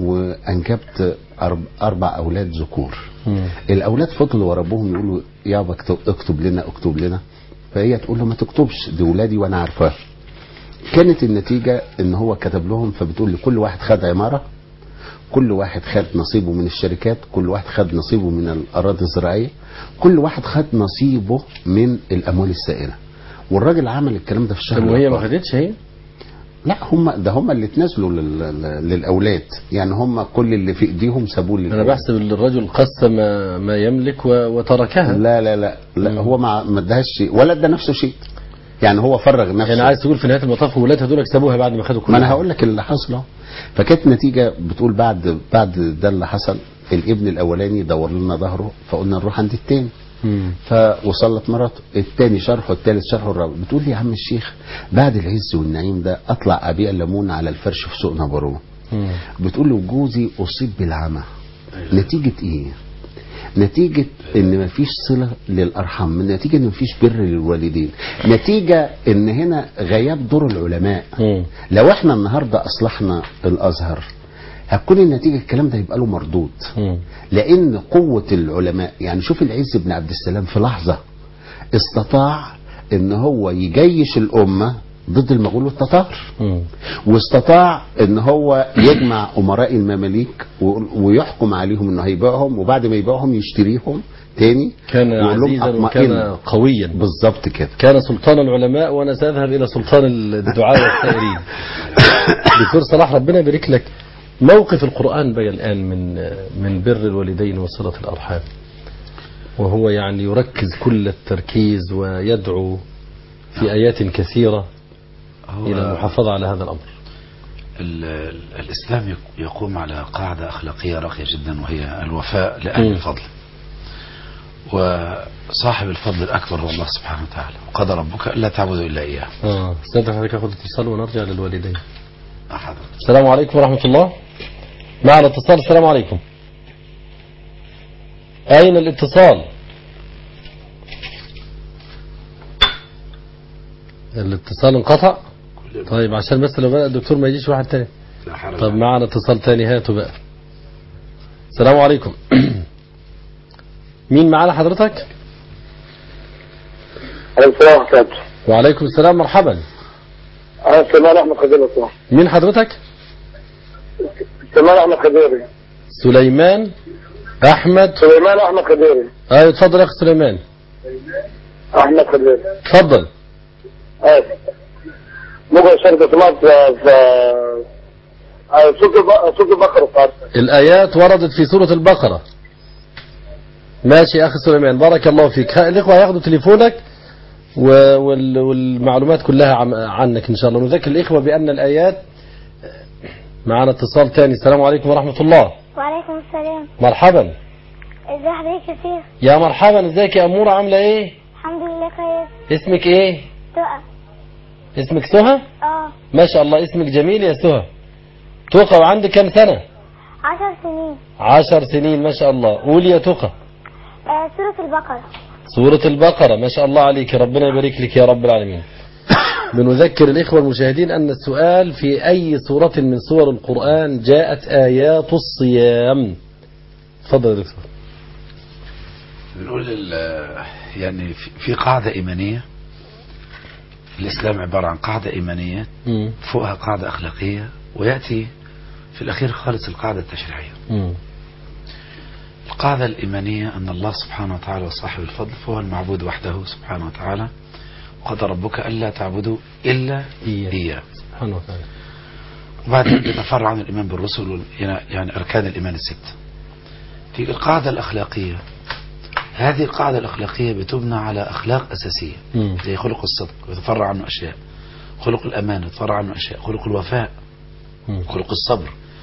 وانجبت أرب- اربع اولاد ذكور مم. الاولاد فضلوا ورا ابوهم يقولوا يابا اكتب, اكتب لنا اكتب لنا فهي تقول له ما تكتبش دي ولادي وانا عارفاها كانت النتيجه ان هو كتب لهم فبتقول لي كل واحد خد عماره كل واحد خد نصيبه من الشركات كل واحد خد نصيبه من الاراضي الزراعيه كل واحد خد نصيبه من الاموال السائله والراجل عمل الكلام ده في الشهر طب وهي ما الأربعة. خدتش هي لا هم ده هم اللي اتنازلوا لل- لل- للاولاد يعني هم كل اللي في ايديهم سابوه انا للأولاد. بحسب ان الرجل قسم ما يملك و- وتركها لا لا لا لا هو ما ما ادهاش شيء ولا ادى نفسه شيء يعني هو فرغ نفسه يعني عايز تقول في نهايه المطاف ولادها دول سابوها بعد ما خدوا كل ما انا حاجة. هقول لك اللي حصل اهو فكانت نتيجه بتقول بعد بعد ده اللي حصل الابن الاولاني دور لنا ظهره فقلنا نروح عند التاني مم. فوصلت مراته التاني شرحه التالت شرحه الرابع بتقول لي يا عم الشيخ بعد العز والنعيم ده اطلع ابيع ليمون على الفرش في سوق نبروه مم. بتقول له جوزي اصيب بالعمى نتيجه ايه نتيجة ان مفيش صلة للارحام نتيجة ان مفيش بر للوالدين نتيجة ان هنا غياب دور العلماء مم. لو احنا النهاردة اصلحنا الازهر هتكون النتيجة الكلام ده يبقى له مردود مم. لان قوة العلماء يعني شوف العز بن عبد السلام في لحظة استطاع ان هو يجيش الامة ضد المغول والتتار مم. واستطاع ان هو يجمع امراء المماليك و- ويحكم عليهم انه هيبيعهم وبعد ما يبيعهم يشتريهم تاني كان ويقول لهم عزيزا أطمئن. وكان قويا بالظبط كده كان سلطان العلماء وانا ساذهب الى سلطان الدعاء والسائرين دكتور صلاح ربنا يبارك لك موقف القران بقى الان من من بر الوالدين وصله الارحام وهو يعني يركز كل التركيز ويدعو في ايات كثيره هو الى المحافظه على هذا الامر ال- ال- الإسلام يق- يقوم على قاعدة أخلاقية راقية جدا وهي الوفاء لأهل مم. الفضل وصاحب الفضل الأكبر هو الله سبحانه وتعالى وقضى ربك ألا تعبدوا إلا إياه اه استاذ حضرتك اخذ اتصال ونرجع للوالدين أحد السلام عليكم ورحمه الله معنا اتصال السلام عليكم اين الاتصال الاتصال انقطع طيب عشان بس لو بقى الدكتور ما يجيش واحد تاني لا حرج طب معنا اتصال تاني هاته بقى السلام عليكم مين معانا حضرتك عليكم السلام ورحمة الله وعليكم السلام مرحبا أنا سلمان أحمد خديري طبعا مين حضرتك سلمان أحمد خديري سليمان احمد سليمان أحمد خديري ايوه اتفضل يا اخي سليمان أحمد خديري اتفضل أيوة ممكن شركة سمعت في في آه، سوق الب- سوق البقرة صار الآيات وردت في سورة البقرة ماشي يا أخي سليمان بارك الله فيك ها- الإخوة هياخدوا تليفونك و- وال- والمعلومات كلها عن- عنك إن شاء الله نذكر الإخوة بأن الآيات معنا اتصال تاني السلام عليكم ورحمة الله وعليكم السلام مرحبا ازي حضرتك يا شيخ يا مرحبا ازيك يا أمورة عاملة إيه الحمد لله كويس اسمك إيه تقى اسمك سهى اه ما شاء الله اسمك جميل يا سهى تقى وعندك كم سنة عشر سنين عشر سنين ما شاء الله قولي يا تقى آه سورة البقرة سورة البقرة ما شاء الله عليك ربنا يبارك لك يا رب العالمين بنذكر الإخوة المشاهدين أن السؤال في أي سورة من سور القرآن جاءت آيات الصيام تفضل يا دكتور بنقول ال- يعني في- في قاعدة إيمانية الإسلام عبارة عن قاعدة إيمانية مم. فوقها قاعدة أخلاقية ويأتي في الأخير خالص القاعدة التشريعية مم. القاعدة الإيمانية أن الله سبحانه وتعالى وصاحب الفضل فهو المعبود وحده سبحانه وتعالى وقضى ربك ألا تعبدوا إلا إياه. إياه سبحانه وتعالى وبعدين بيتفرع عن الإيمان بالرسل وال- يعني أركان الإيمان الست في القاعدة الأخلاقية هذه القاعدة الأخلاقية بتبنى على أخلاق أساسية مم. زي خلق الصدق ويتفرع عنه أشياء خلق الأمانة يتفرع عنه أشياء خلق الوفاء مم. خلق الصبر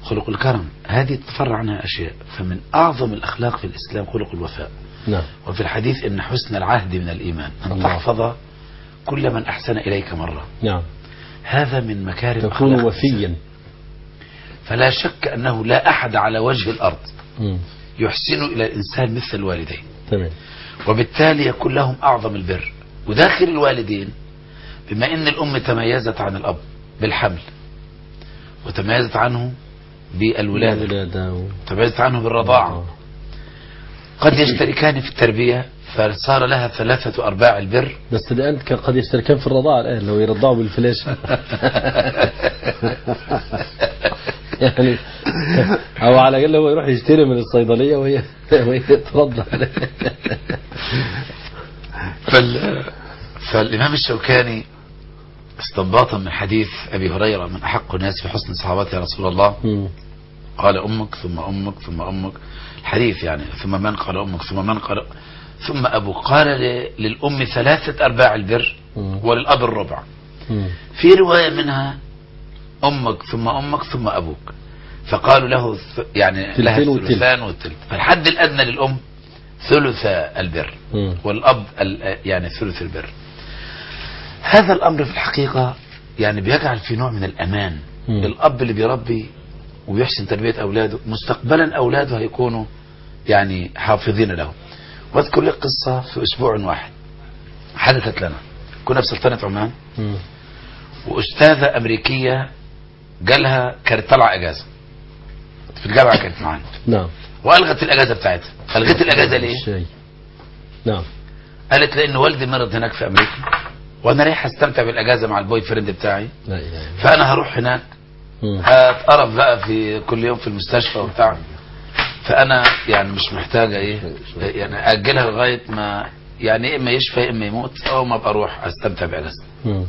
خلق الكرم هذه تفرع عنها أشياء فمن أعظم الأخلاق في الإسلام خلق الوفاء نعم وفي الحديث إن حسن العهد من الإيمان أن الله. تحفظ كل من أحسن إليك مرة نعم هذا من مكارم تكون أخلاق وفيا فلا شك أنه لا أحد على وجه الأرض مم. يحسن إلى الإنسان مثل الوالدين تمام وبالتالي يكون لهم أعظم البر وداخل الوالدين بما أن الأم تميزت عن الأب بالحمل وتميزت عنه بالولادة الولادة و... تميزت عنه بالرضاعة قد يشتركان في التربية فصار لها ثلاثة أرباع البر بس الآن كان قد يشتركان في الرضاعة الآن لو يرضعوا بالفلاشة يعني أو على الأقل هو يروح يشتري من الصيدلية وهي وهي ترضع فال... فالإمام الشوكاني استنباطا من حديث أبي هريرة من أحق الناس في حسن صحابته يا رسول الله مم. قال أمك ثم أمك ثم أمك الحديث يعني ثم من قال أمك ثم من قال ثم أبوك قال ل- للأم ثلاثة أرباع البر مم. وللأب الربع مم. في رواية منها أمك ثم أمك ثم أبوك فقالوا له ث- يعني لها تلتين والتلت. الثلثان والثلث فالحد الأدنى للأم ثلث البر مم. والأب ال- يعني ثلث البر هذا الأمر في الحقيقة يعني بيجعل في نوع من الأمان مم. الأب اللي بيربي ويحسن تربية أولاده مستقبلا أولاده هيكونوا يعني حافظين له واذكر لك قصة في أسبوع واحد حدثت لنا كنا في سلطنة عمان مم. وأستاذة أمريكية جالها كانت طالعة أجازة في الجامعة كانت معانا نعم وألغت الأجازة بتاعتها ألغت الأجازة ليه؟ الشاي نعم قالت لأن والدي مرض هناك في أمريكا وأنا رايح أستمتع بالأجازة مع البوي فريند بتاعي لا إله إلا الله. فأنا هروح هناك مم. هتقرف بقى في كل يوم في المستشفى وبتاع فانا يعني مش محتاجه ايه يعني اجلها لغايه ما يعني يا اما يشفى يا اما يموت او ما ابقى اروح استمتع باجازتي مم.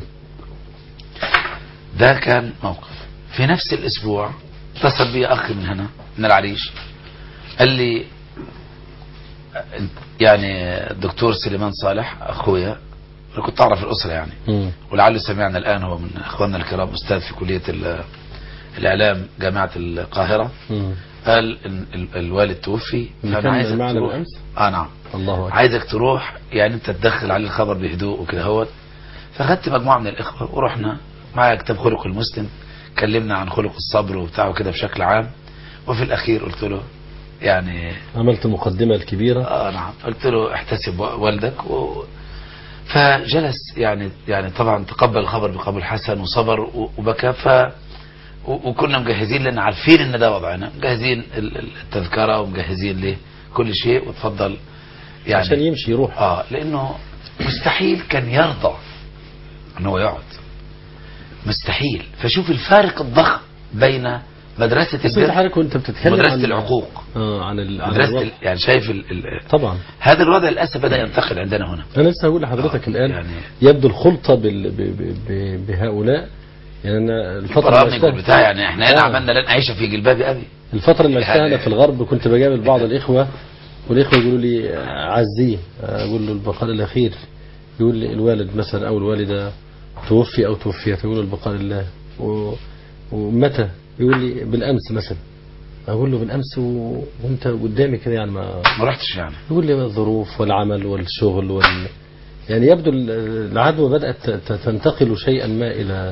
ده كان موقف في نفس الاسبوع اتصل بي اخ من هنا من العريش قال لي يعني الدكتور سليمان صالح اخويا انا كنت اعرف الاسره يعني مم. ولعله سمعنا الان هو من اخواننا الكرام استاذ في كليه ال- الاعلام جامعه القاهره مم. قال إن ال- الوالد توفي اللي فانا كان عايزك معنا تروح بالأمس؟ اه نعم الله أكبر عايزك تروح يعني انت تدخل عليه الخبر بهدوء وكده هوت فخدت مجموعه من الاخوه ورحنا معايا كتاب خلق المسلم كلمنا عن خلق الصبر وبتاع وكده بشكل عام وفي الاخير قلت له يعني عملت المقدمة الكبيرة اه نعم قلت له احتسب والدك و... فجلس يعني يعني طبعا تقبل الخبر بقبول حسن وصبر و- وبكى ف و- وكنا مجهزين لان عارفين ان ده وضعنا مجهزين ال- ال- التذكره ومجهزين له كل شيء وتفضل يعني عشان يمشي يروح اه لانه مستحيل كان يرضى ان هو يقعد مستحيل فشوف الفارق الضخم بين مدرسه بس انت البر حضرتك وانت بتتكلم ومدرسه عن العقوق اه عن ال... عن مدرسه الوضع. ال- يعني شايف ال... ال... طبعا هذا الوضع للاسف بدا ينتقل عندنا هنا انا لسه هقول لحضرتك آه، الان يعني يبدو الخلطه بال... ب... ب... ب... بهؤلاء يعني أنا الفتره اللي البرامج عشتها والبتاع يعني احنا هنا آه. عملنا لن اعيش في جلباب ابي الفتره اللي عشتها يعني- انا في الغرب كنت بجامل بعض الاخوه والاخوه يقولوا لي عزيه اقول له البقاء الاخير يقول لي الوالد مثلا او الوالده توفي او توفيت يقول له البقاء لله و... ومتى يقول لي بالامس مثلا اقول له بالامس و... وانت قدامي كده يعني ما ما رحتش يعني يقول لي الظروف والعمل والشغل وال يعني يبدو ال- العدوى بدأت ت- تنتقل شيئا ما إلى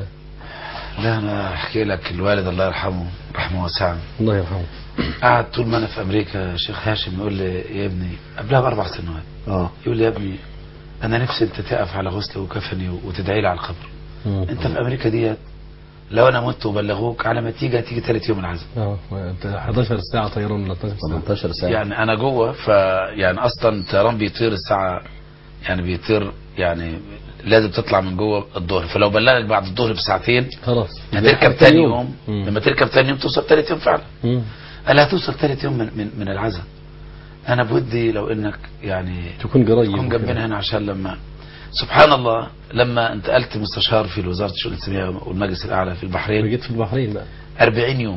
لا انا احكي لك الوالد الله يرحمه رحمه واسعه الله يرحمه قعد طول ما انا في امريكا يا شيخ هاشم يقول لي يا ابني قبلها باربع سنوات اه يقول لي يا ابني انا نفسي انت تقف على غسل وكفني وتدعي لي على القبر مم. انت في امريكا ديت لو انا مت وبلغوك على ما تيجي هتيجي ثالث يوم العزاء اه أنت 11 ساعة طيران ولا 12 ساعة 18 ساعة يعني انا جوه ف يعني اصلا الطيران بيطير الساعه يعني بيطير يعني لازم تطلع من جوه الظهر فلو بلغك بعد الظهر بساعتين خلاص هتركب تاني يوم مم. لما تركب تاني يوم توصل تالت يوم فعلا مم. قال هتوصل تالت يوم من من, من العزاء انا بودي لو انك يعني تكون قريب تكون وكده. جنبنا هنا عشان لما سبحان الله لما انتقلت مستشار في وزاره الشؤون الاسلاميه والمجلس الاعلى في البحرين جيت في البحرين بقى 40 يوم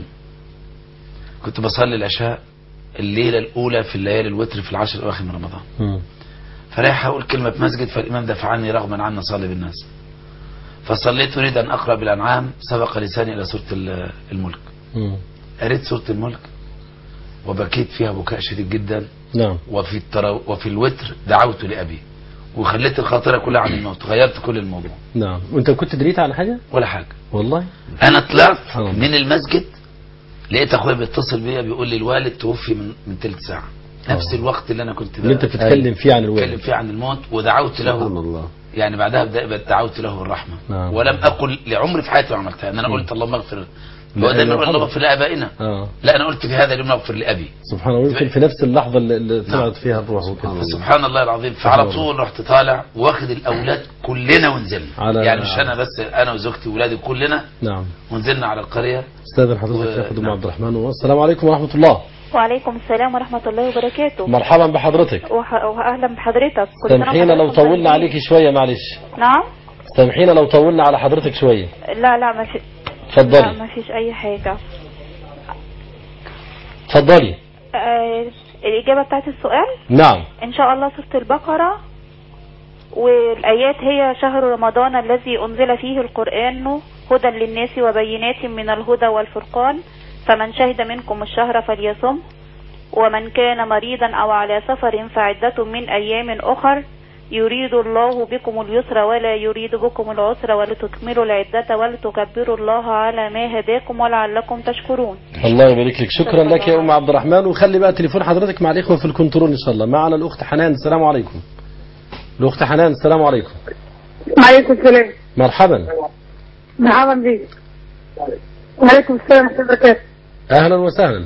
كنت بصلي العشاء الليله الاولى في الليالي الوتر في العشر الاواخر من رمضان مم. فرايح اقول كلمه في مسجد فالامام دفعني رغما عني اصلي بالناس فصليت اريد ان اقرا بالانعام سبق لساني الى سوره ال- الملك مم. قريت سورة الملك وبكيت فيها بكاء شديد جدا نعم وفي الترو... وفي الوتر دعوت لأبي وخليت الخاطرة كلها عن الموت غيرت كل الموضوع نعم وانت كنت دريت على حاجة ولا حاجة والله انا طلعت سبحان الله. من المسجد لقيت اخويا بيتصل بيا بيقول لي الوالد توفي من من ثلث ساعه نفس الوقت اللي انا كنت اللي انت بتتكلم فيه عن بتكلم الوالد فيه عن الموت ودعوت سبحان له الله يعني بعدها بد- دعوت له بالرحمه نعم. ولم اقل لعمري في حياتي ما عملتها ان انا قلت اللهم اغفر هو لا، دايما لا، يقول اللهم اغفر لابائنا اه لا انا قلت في هذا اليوم اغفر لابي سبحان الله يمكن في نفس اللحظة اللي- اللي طلعت فيها الروح سبحان وكده الله. سبحان الله العظيم فعلى طول رحت طالع واخد الاولاد كلنا ونزلنا على- يعني مش انا بس انا وزوجتي واولادي كلنا نعم ونزلنا على القريه استاذن حضرتك و- ياخد ام نعم. عبد الرحمن السلام عليكم ورحمة الله وعليكم السلام ورحمة الله وبركاته مرحبا بحضرتك وح... وأهلا بحضرتك كل سنة سامحينا لو وحضرتك طولنا طيبين. عليكي شوية معلش نعم سامحينا لو طولنا على حضرتك شوية لا لا ما في لا اتفضلي ما فيش أي حاجة اتفضلي آه الإجابة بتاعت السؤال نعم إن شاء الله سورة البقرة والآيات هي شهر رمضان الذي أنزل فيه القرآن هدى للناس وبينات من الهدى والفرقان فمن شهد منكم الشهر فليصم ومن كان مريضا أو على سفر فعدة من أيام أخر يريد الله بكم اليسر ولا يريد بكم العسر ولتكملوا العدة ولتكبروا الله على ما هداكم ولعلكم تشكرون الله يبارك لك شكرا لك يا ام عبد الرحمن وخلي بقى تليفون حضرتك مع الاخوه في الكنترول ان شاء الله معنا الاخت حنان السلام عليكم الاخت حنان السلام عليكم وعليكم السلام مرحبا مرحبا بيك وعليكم السلام ورحمة الله وبركاته اهلا وسهلا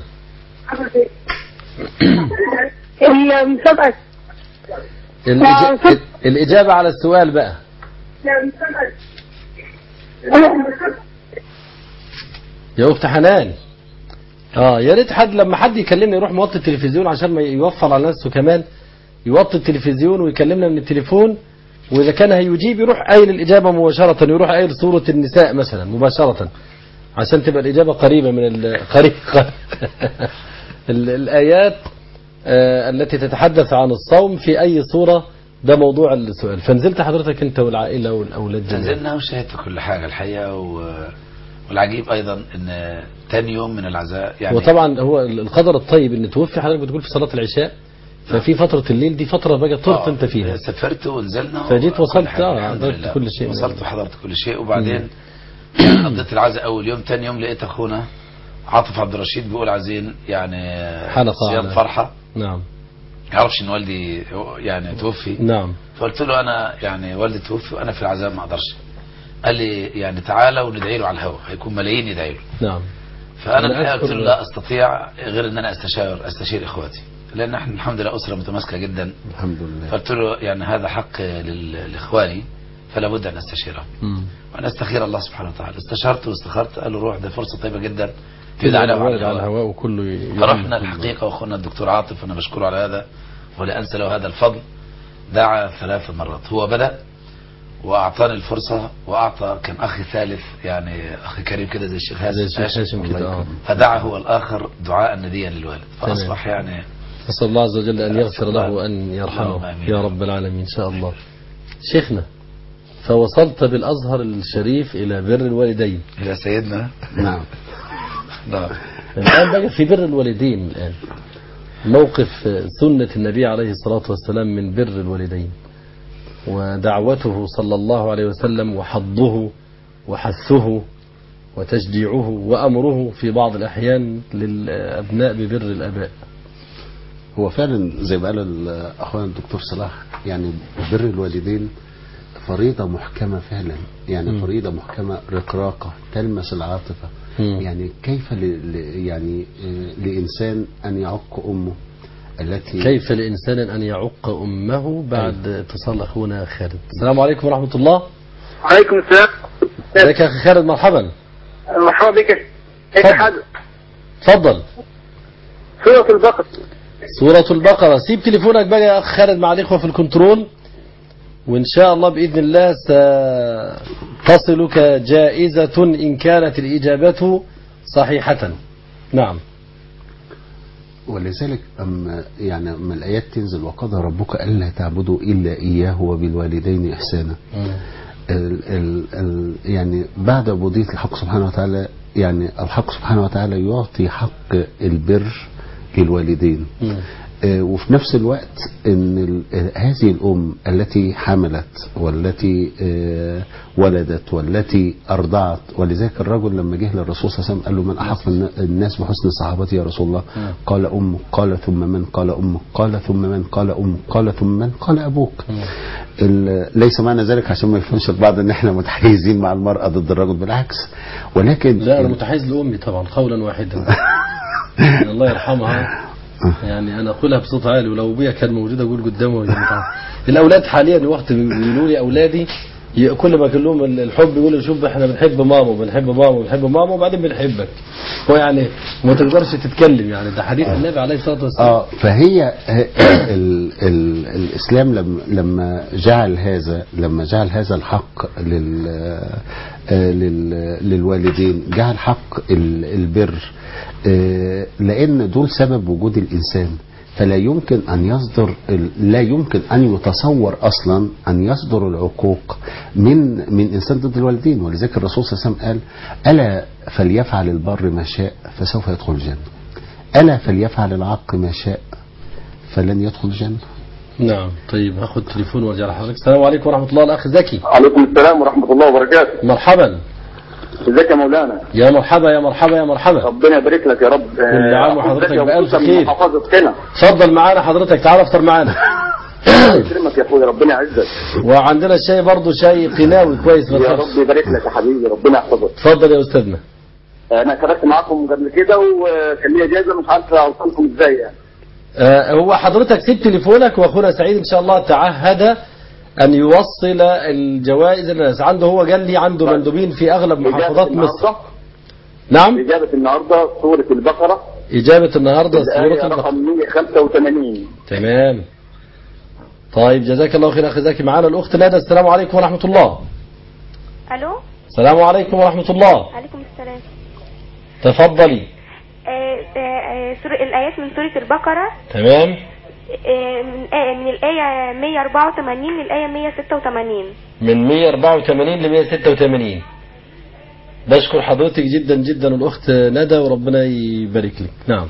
المسابقة الإج... الاجابه على السؤال بقى يا اخت حنان اه يا ريت حد لما حد يكلمني يروح موطي التلفزيون عشان ما يوفر على نفسه كمان يوطي التلفزيون ويكلمنا من التليفون واذا كان هيجيب يروح قايل الاجابه مباشره يروح قايل سوره النساء مثلا مباشره عشان تبقى الاجابه قريبه من ال... قريب ال... الايات آه التي تتحدث عن الصوم في اي سوره ده موضوع السؤال فنزلت حضرتك انت والعائله والاولاد جميعا نزلنا وشاهدت كل حاجه الحقيقه و... والعجيب ايضا ان تاني يوم من العزاء يعني وطبعا هو القدر الطيب ان توفي حضرتك بتقول في صلاه العشاء ففي فتره الليل دي فتره بقى طرت آه، انت فيها سافرت ونزلنا فجيت وكل وصلت حاجة، اه الحمد حضرت لله. كل شيء وصلت وحضرت كل شيء وبعدين يعني قضيت العزاء اول يوم تاني يوم لقيت اخونا عاطف عبد الرشيد بيقول عايزين يعني حلقة صيام على- فرحه نعم يعرفش ان والدي يعني توفي نعم فقلت له انا يعني والدي توفي وانا في العزاء ما اقدرش قال لي يعني تعالى وندعي له على الهواء هيكون ملايين يدعي له نعم فانا أنا الحقيقه أذكر- قلت له لا استطيع غير ان انا استشير استشير اخواتي لان احنا الحمد لله اسره متماسكه جدا الحمد لله فقلت له يعني هذا حق لل- لاخواني فلا بد ان استشيرهم مم. وانا استخير الله سبحانه وتعالى استشرت واستخرت قال له روح ده فرصه طيبه جدا كده يدعى على له على الهواء على الهواء الهواء وكله ي- فرحنا يعمل الحقيقه واخونا الدكتور عاطف انا بشكره على هذا ولا انسى له هذا الفضل دعا ثلاث مرات هو بدا واعطاني الفرصه واعطى كان اخي ثالث يعني اخي كريم كده زي الشيخ زي هاشم الشيخ هاشم كده اه فدعا هو الاخر دعاء نديا للوالد تمام. فاصبح يعني نسأل الله عز وجل أن يغفر أسأل له الله. وأن اللهم يرحمه آمين. يا رب العالمين إن شاء الله شيخنا فوصلت بالأزهر الشريف إلى بر الوالدين الى سيدنا نعم نعم الآن بقى في بر الوالدين الآن موقف سنة النبي عليه الصلاة والسلام من بر الوالدين ودعوته صلى الله عليه وسلم وحضه وحثه وتشجيعه وأمره في بعض الأحيان للأبناء ببر الآباء هو فعلا زي ما قال ال- اخونا الدكتور صلاح يعني بر الوالدين فريضة محكمة فعلا يعني مم. فريضة محكمة رقراقة تلمس العاطفة مم. يعني كيف ل... ل... يعني آه، لإنسان أن يعق أمه التي كيف لإنسان أن يعق أمه بعد اتصال أخونا خالد السلام عليكم ورحمة الله وعليكم السلام ازيك يا أخي خالد مرحبا مرحبا بك كيف اتفضل. حالك؟ اتفضل سورة البقرة سورة البقرة سيب تليفونك بقى يا أخ خالد مع الإخوة في الكنترول وإن شاء الله بإذن الله ستصلك جائزة إن كانت الإجابة صحيحة نعم ولذلك أما يعني أما الآيات تنزل وقضى ربك ألا تعبدوا إلا إياه وبالوالدين إحسانا ال ال ال يعني بعد عبودية الحق سبحانه وتعالى يعني الحق سبحانه وتعالى يعطي حق البر للوالدين آه، وفي نفس الوقت ان ال- آه، هذه الام التي حملت والتي آه، ولدت والتي ارضعت ولذلك الرجل لما جه للرسول صلى الله عليه وسلم قال له من احق الن- الناس بحسن صحابتي يا رسول الله قال امك قال ثم من قال امك قال ثم من قال امك قال ثم من قال ابوك ال- ليس معنى ذلك عشان ما يفهمش البعض ان احنا متحيزين مع المراه ضد الرجل بالعكس ولكن لا انا ال- متحيز لامي طبعا قولا واحدا الله يرحمها يعني انا اقولها بصوت عالي ولو ابويا كان موجود اقول قدامه يا جماعة. الاولاد حاليا وقت بيقولوا لي اولادي ي- كل ما اكلم لهم ال- الحب يقولوا شوف احنا بنحب ماما بنحب ماما بنحب ماما وبعدين بنحبك هو يعني ما تقدرش تتكلم يعني ده حديث النبي عليه الصلاه والسلام اه فهي ال ال ال الاسلام لما لما جعل هذا لما جعل هذا الحق لل آه، لل للوالدين جعل حق ال- البر آه، لان دول سبب وجود الانسان فلا يمكن ان يصدر ال- لا يمكن ان يتصور اصلا ان يصدر العقوق من من انسان ضد الوالدين ولذلك الرسول صلى الله عليه وسلم قال الا فليفعل البر ما شاء فسوف يدخل الجنه ألا فليفعل العق ما شاء فلن يدخل الجنة نعم طيب هاخد تليفون وارجع لحضرتك السلام عليكم ورحمه الله الاخ زكي عليكم السلام ورحمة الله وبركاته مرحبا ازيك يا مولانا يا مرحبا يا مرحبا يا مرحبا ربنا يبارك لك يا رب كل عام وحضرتك بألف خير. خير محافظة هنا اتفضل معانا حضرتك تعال افطر معانا الله يكرمك يا اخويا ربنا يعزك وعندنا الشاي برضه شاي قناوي كويس ما يا تخافش رب يبارك لك يا حبيبي ربنا يحفظك اتفضل يا استاذنا انا شاركت معاكم قبل كده وكان لي اجازه مش عارف اوصلكم ازاي يعني آه، هو حضرتك سيب تليفونك واخونا سعيد ان شاء الله تعهد ان يوصل الجوائز للناس عنده هو قال لي عنده مندوبين في اغلب محافظات إجابة مصر النهاردة نعم إجابة النهاردة سورة البقرة اجابه النهارده الآية سوره البقره رقم 185 تمام طيب جزاك الله خير اخي زكي معانا الاخت ندى السلام عليكم ورحمه الله الو السلام عليكم ورحمه الله عليكم السلام تفضلي آه، آه، آه، سور- الآيات من سورة البقرة تمام آه، من آية من الآية 184 للآية 186 من 184 ل 186 بشكر حضرتك جدا جدا الاخت ندى وربنا يبارك لك نعم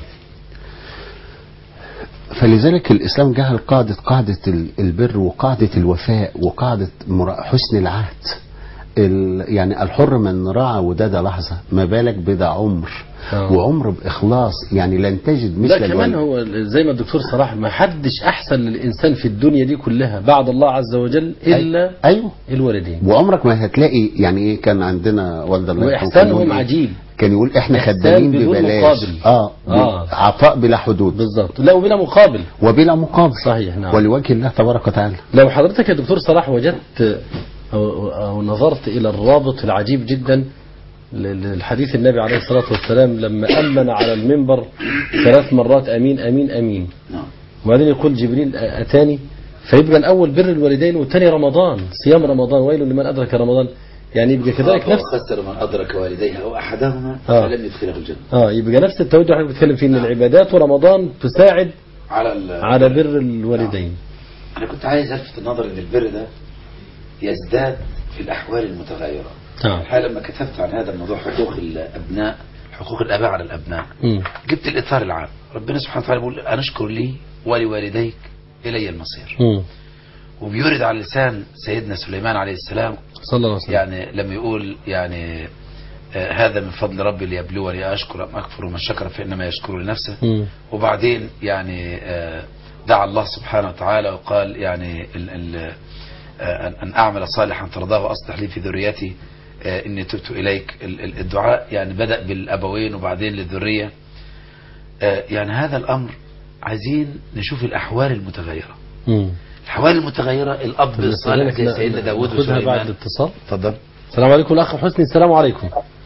فلذلك الإسلام جعل قاعدة قاعدة ال- البر وقاعدة الوفاء وقاعدة مرا- حسن العهد ال- يعني الحر من راعى وداد لحظة ما بالك بدا عمر آه. وعمر بإخلاص يعني لن تجد لا مثل كمان الوالد هو زي ما الدكتور صلاح ما حدش احسن للانسان في الدنيا دي كلها بعد الله عز وجل الا أيوه الوالدين وعمرك ما هتلاقي يعني ايه كان عندنا والد الله يرحمه كان يقول واحسانهم إيه؟ عجيب كان يقول احنا إحسان خدامين بدون ببلاش مقابل. اه, آه. عطاء بلا حدود بالظبط لا وبلا مقابل وبلا مقابل صحيح نعم ولوجه الله تبارك وتعالى لو حضرتك يا دكتور صلاح وجدت أو, أو نظرت إلى الرابط العجيب جدا للحديث النبي عليه الصلاة والسلام لما أمن على المنبر ثلاث مرات أمين أمين أمين نعم. وبعدين يقول جبريل أتاني فيبقى الأول بر الوالدين والثاني رمضان صيام رمضان ويل لمن أدرك رمضان يعني يبقى كذلك نفس خسر من أدرك والديه أو أحدهما آه. فلم يدخله الجنة اه يبقى نفس التوجه اللي حضرتك بتتكلم فيه ان العبادات ورمضان تساعد على ال- على بر الوالدين أنا كنت عايز ألفت النظر إن البر ده يزداد في الأحوال المتغيرة نعم الحقيقة لما كتبت عن هذا الموضوع حقوق الأبناء حقوق الآباء على الأبناء مم. جبت الإطار العام ربنا سبحانه وتعالى بيقول أن اشكر لي ولوالديك إلي المصير مم. وبيورد على لسان سيدنا سليمان عليه السلام صلى الله عليه وسلم يعني لما يقول يعني آه، هذا من فضل ربي ليبلوني أشكر أم أكفر ومن شكر فإنما يشكر لنفسه مم. وبعدين يعني آه، دعا الله سبحانه وتعالى وقال يعني ال ال آه، أن- أن أعمل صالحا ترضاه وأصلح لي في ذريتي آه، إني تبت إليك ال- ال- الدعاء يعني بدأ بالأبوين وبعدين للذرية آه، يعني هذا الأمر عايزين نشوف الأحوال المتغيرة مم. الأحوال المتغيرة الأب الصالح زي سيدنا داود خدها بعد وسليمان الاتصال اتفضل السلام عليكم الاخ حسني السلام عليكم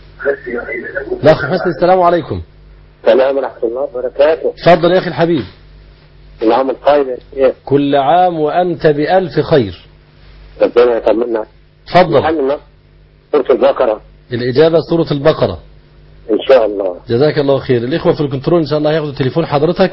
الاخ حسني السلام عليكم السلام ورحمة الله وبركاته تفضل يا اخي الحبيب العام القائم يا شيخ كل عام وانت بالف خير ربنا يطمنا تفضل محلنا سورة البقرة الاجابه سوره البقره إن شاء الله جزاك الله خير الاخوه في الكنترول ان شاء الله هياخدوا تليفون حضرتك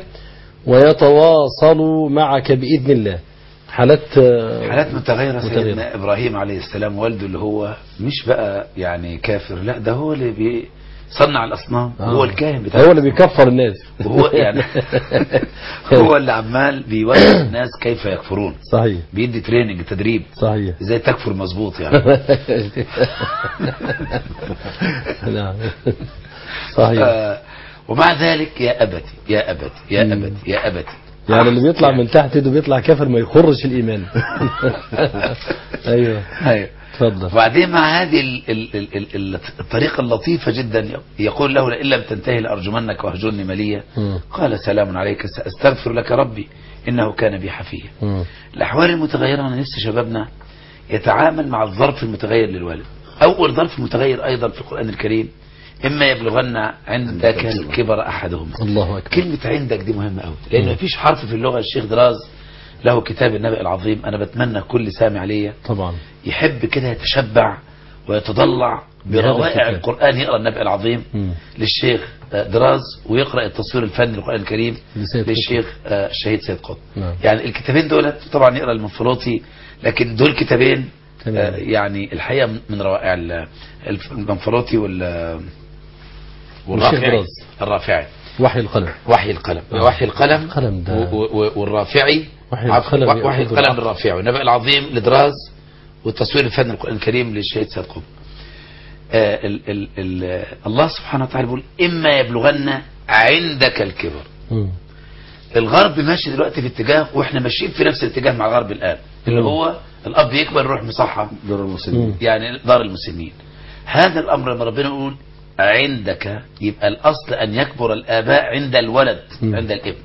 ويتواصلوا معك باذن الله حالات آه، حالات متغيرة متغيرة. سيدنا إبراهيم عليه السلام والده اللي هو مش بقى يعني كافر لا ده هو اللي بي صنع الاصنام آه. هو الكاهن بتاع هو اللي بيكفر الناس هو يعني هو اللي عمال بيوجه الناس كيف يكفرون صحيح بيدي تريننج تدريب صحيح ازاي تكفر مظبوط يعني نعم صحيح آه، ومع ذلك يا أبتي يا أبتي يا أبتي يا أبتي يعني اللي بيطلع من تحت ايده بيطلع كافر ما يخرش الايمان ايوه أيوه اتفضل وبعدين مع هذه ال- ال- ال- ال- ال- الطريقة اللطيفة جدا يقول له لئن لم تنتهي لأرجمنك واهجرني مليا مم. قال سلام عليك سأستغفر لك ربي إنه كان بي حفيا مم. الأحوال المتغيرة أنا نفسي شبابنا يتعامل مع الظرف المتغير للوالد أول ظرف متغير أيضا في القرآن الكريم إما يبلغن عندك الكبر أحدهما الله اكبر كلمة عندك دي مهمة قوي لأن مفيش حرف في اللغة الشيخ دراز له كتاب النبأ العظيم أنا بتمنى كل سامع ليا طبعا يحب كده يتشبع ويتضلع بهذا بروائع الكتاب. القرآن يقرأ النبأ العظيم مم. للشيخ آه، دراز ويقرأ التصوير الفني للقرآن الكريم لسيد للشيخ آه، الشهيد سيد قطب نعم. يعني الكتابين دول طبعا يقرأ المنفلوطي لكن دول كتابين تمام. آه، يعني الحقيقة من روائع ال- الف- المنفلوطي وال والرافعي دراز. الرافعي وحي القلم وحي القلم آه. وحي القلم القلم ده و- و- والرافعي وحي عفوا، القلم وحي يأخذ القلم العقل. للرافعي والنبأ العظيم لدراز والتصوير الفني القرآن الكريم للشهيد سيد قطب آه ال ال ال الله سبحانه وتعالى بيقول إما يبلغن عندك الكبر مم. الغرب ماشي دلوقتي في اتجاه واحنا ماشيين في نفس الاتجاه مع الغرب الآن اللي مم. هو الأب يكبر يروح مصحة دور المسلمين مم. يعني دار المسنين هذا الأمر لما ربنا يقول عندك يبقى الأصل أن يكبر الآباء عند الولد مم. عند الابن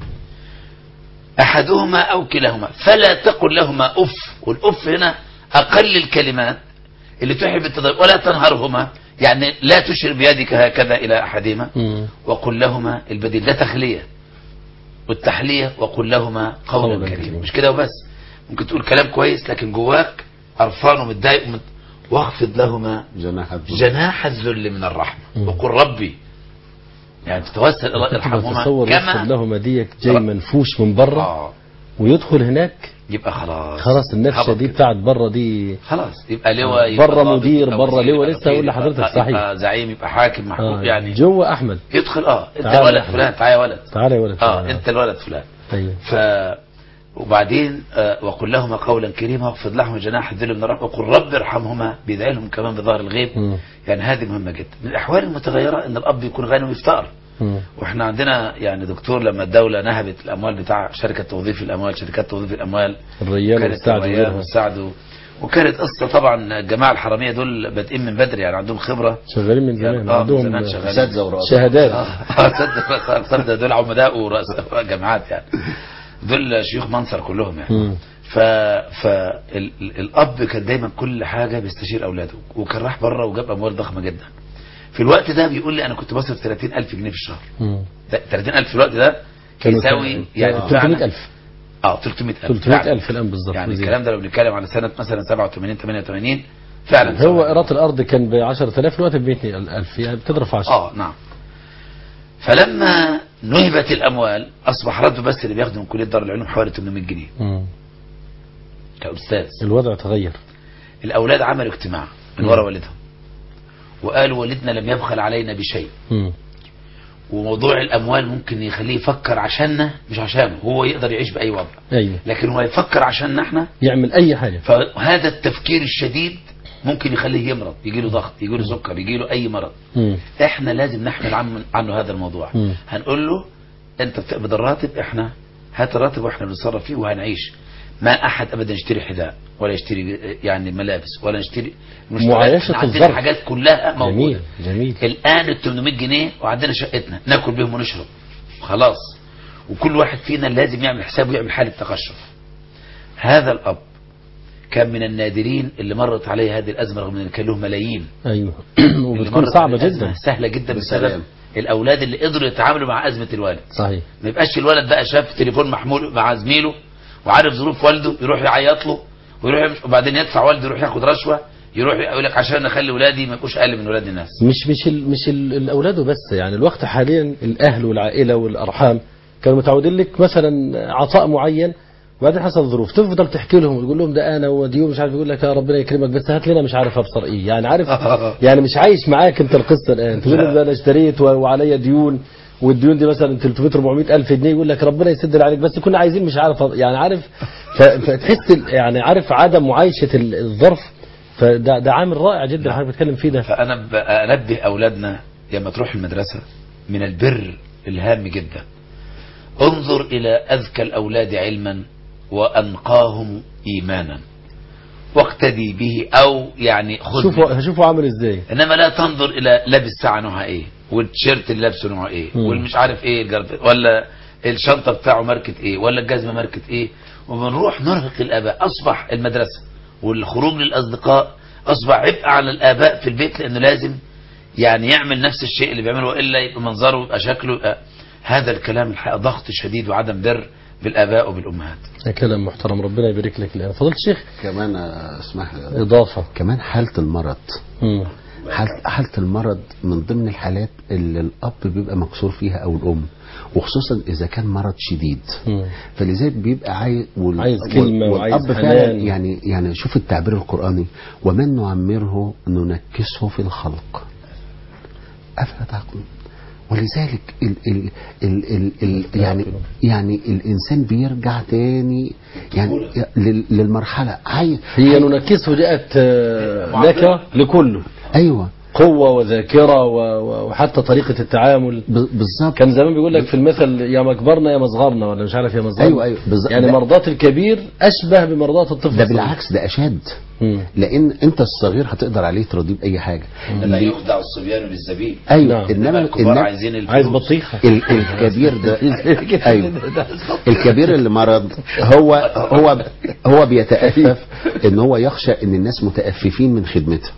أحدهما أو كلاهما فلا تقل لهما أف والأف هنا أقل الكلمات اللي تحب التضرب ولا تنهرهما يعني لا تشر بيدك هكذا إلى أحدهما مم. وقل لهما البديل ده تخلية والتحلية وقل لهما قولا قولاً كريما كريما. مش كده وبس ممكن تقول كلام كويس لكن جواك قرفان ومتضايق ومت... واخفض لهما جناح الذل جناح الذل من الرحمة مم. وقل ربي يعني تتوسل الله كنت ارحمهما بتصور يدخل كما لهما ديك جاي رب- منفوش من بره آه ويدخل هناك يبقى خلاص خلاص النفشه هبط دي كده. بتاعت بره دي خلاص يبقى لواء يبقى بره ضابط، مدير، يبقى بره وزير، لواء، يبقى لسه هقول وكيل، لحضرتك يبقى- صحيح. يبقى زعيم يبقى حاكم محكوم آه يعني جوه احمد يدخل اه انت تعال الولد يا أحمد. فلان تعالى يا ولد تعالى يا ولد اه انت الولد فلان ايوه ف وبعدين آه وقل لهما قولا كريما واخفض لهما جناح الذل من الرحمه وقل رب ارحمهما بيدعي لهم كمان بظهر الغيب مم. يعني هذه مهمه جدا من الاحوال المتغيره ان الاب يكون غني ويفتقر مم. واحنا عندنا يعني دكتور لما الدوله نهبت الاموال بتاع شركه توظيف الاموال شركات توظيف الاموال الريان كانت والسعد الريان وغيرها والسعد وكانت قصه طبعا الجماعه الحراميه دول بادئين من بدري يعني عندهم خبره شغالين من زمان آه، من عندهم زمان شغالين. اساتذه ورؤساء شهادات اه تصدق تصدق دول عمداء ورؤساء جامعات يعني دول شيوخ منصر كلهم يعني مم. ف فالاب كان دايما كل حاجه بيستشير اولاده وكان راح بره وجاب اموال ضخمه جدا في الوقت ده بيقول لي انا كنت بصرف 30000 جنيه في الشهر مم. ده 30000 في الوقت ده كانوا يساوي يعني فعلا 300000 اه 300000 300000 الان بالظبط يعني وزيادة. الكلام ده لو بنتكلم على سنه مثلا 87 88 فعلا هو ايراد الارض كان ب 10000 الوقت ب 200000 يعني بتضرب في 10 اه نعم فلما نهبت الاموال اصبح رده بس اللي بياخده من كليه دار العلوم حوالي 800 جنيه مم. كاستاذ الوضع تغير الاولاد عملوا اجتماع من مم. ورا والدهم وقالوا والدنا لم يبخل علينا بشيء مم. وموضوع الاموال ممكن يخليه يفكر عشاننا مش عشانه هو يقدر يعيش باي وضع ايوه لكن هو يفكر عشاننا احنا يعمل اي حاجه فهذا التفكير الشديد ممكن يخليه يمرض يجي له ضغط يجي له سكر يجي له اي مرض مم. احنا لازم نحمل عنه, عنه هذا الموضوع مم. هنقول له انت بتقبض الراتب احنا هات الراتب واحنا بنتصرف فيه وهنعيش ما احد ابدا يشتري حذاء ولا يشتري يعني ملابس ولا يشتري مشتريات. معايشة إحنا عندنا الظرف. حاجات كلها موجوده جميل جميل الان ال 800 جنيه وعندنا شقتنا ناكل بيهم ونشرب خلاص وكل واحد فينا لازم يعمل حسابه ويعمل حاله تقشف هذا الاب كان من النادرين اللي مرت عليه هذه الازمه رغم ان كان له ملايين ايوه اللي وبتكون مرت صعبه عليه أزمة جدا سهله جدا بسبب بالسلام. الاولاد اللي قدروا يتعاملوا مع ازمه الوالد صحيح ما يبقاش الولد بقى شاف تليفون محمول مع زميله وعارف ظروف والده يروح يعيط له ويروح يمشي وبعدين يدفع والده يروح ياخد رشوه يروح يقول لك عشان اخلي ولادي ما يبقوش اقل من ولاد الناس مش مش ال مش ال الاولاد وبس يعني الوقت حاليا الاهل والعائله والارحام كانوا متعودين لك مثلا عطاء معين وبعدين حصل ظروف تفضل تحكي لهم وتقول لهم ده انا وديو مش عارف يقول لك يا ربنا يكرمك بس هات لنا مش عارف ابصر ايه يعني عارف يعني مش عايش معاك انت القصه الان تقول له ده انا اشتريت و- وعليا ديون والديون دي مثلا 300 400 الف جنيه يقول لك ربنا يسد عليك بس كنا عايزين مش عارف أ- يعني عارف ف- فتحس ال- يعني عارف عدم معايشه ال- الظرف فده ده عامل رائع جدا اللي حضرتك بتتكلم فيه ده فانا بنبه اولادنا لما تروح المدرسه من البر الهام جدا انظر الى اذكى الاولاد علما وانقاهم ايمانا واقتدي به او يعني خذ شوفوا منه. شوفوا عامل ازاي انما لا تنظر الى لابس ساعه نوعها ايه والتيشيرت اللي لابسه نوعه ايه مم. والمش عارف ايه الجرب ولا الشنطه بتاعه ماركه ايه ولا الجزمه ماركه ايه وبنروح نرهق الاباء اصبح المدرسه والخروج للاصدقاء اصبح عبء على الاباء في البيت لانه لازم يعني يعمل نفس الشيء اللي بيعمله والا يبقى منظره يبقى شكله يبقى هذا الكلام الحقيقه ضغط شديد وعدم بر بالاباء وبالامهات ده كلام محترم ربنا يبارك لك الان فضلت الشيخ كمان آه، اسمح لي اضافه كمان حالة المرض مم. حالة, حالة المرض من ضمن الحالات اللي الأب بيبقى مكسور فيها أو الأم وخصوصا إذا كان مرض شديد مم. فلذلك بيبقى عايز وال... عايز كلمة وال- وعايز والأب حنان. فعلا يعني يعني شوف التعبير القرآني ومن نعمره ننكسه في الخلق أفلا تعقلون ولذلك ال ال ال ال ال يعني يعني الإنسان بيرجع تاني يعني لل- للمرحلة عايز هي ننكسه جاءت آه، نكره لكله ايوه قوة وذاكرة و- و- وحتى طريقة التعامل بالظبط كان زمان بيقول لك في المثل يا مكبرنا يا مصغرنا ولا مش عارف يا مصغرنا ايوه ايوه بالظبط يعني ده- مرضات الكبير أشبه بمرضات الطفل ده الصغير. بالعكس ده اشد مم. لان انت الصغير هتقدر عليه ترضيه باي حاجه لا يخدع الصبيان بالزبيب ايوه نعم. انما الكبار إنما- عايزين الفلوس. عايز بطيخة ال- الكبير ده ايوه الكبير اللي مرض هو هو هو بيتأفف ان هو يخشى ان الناس متأففين من خدمته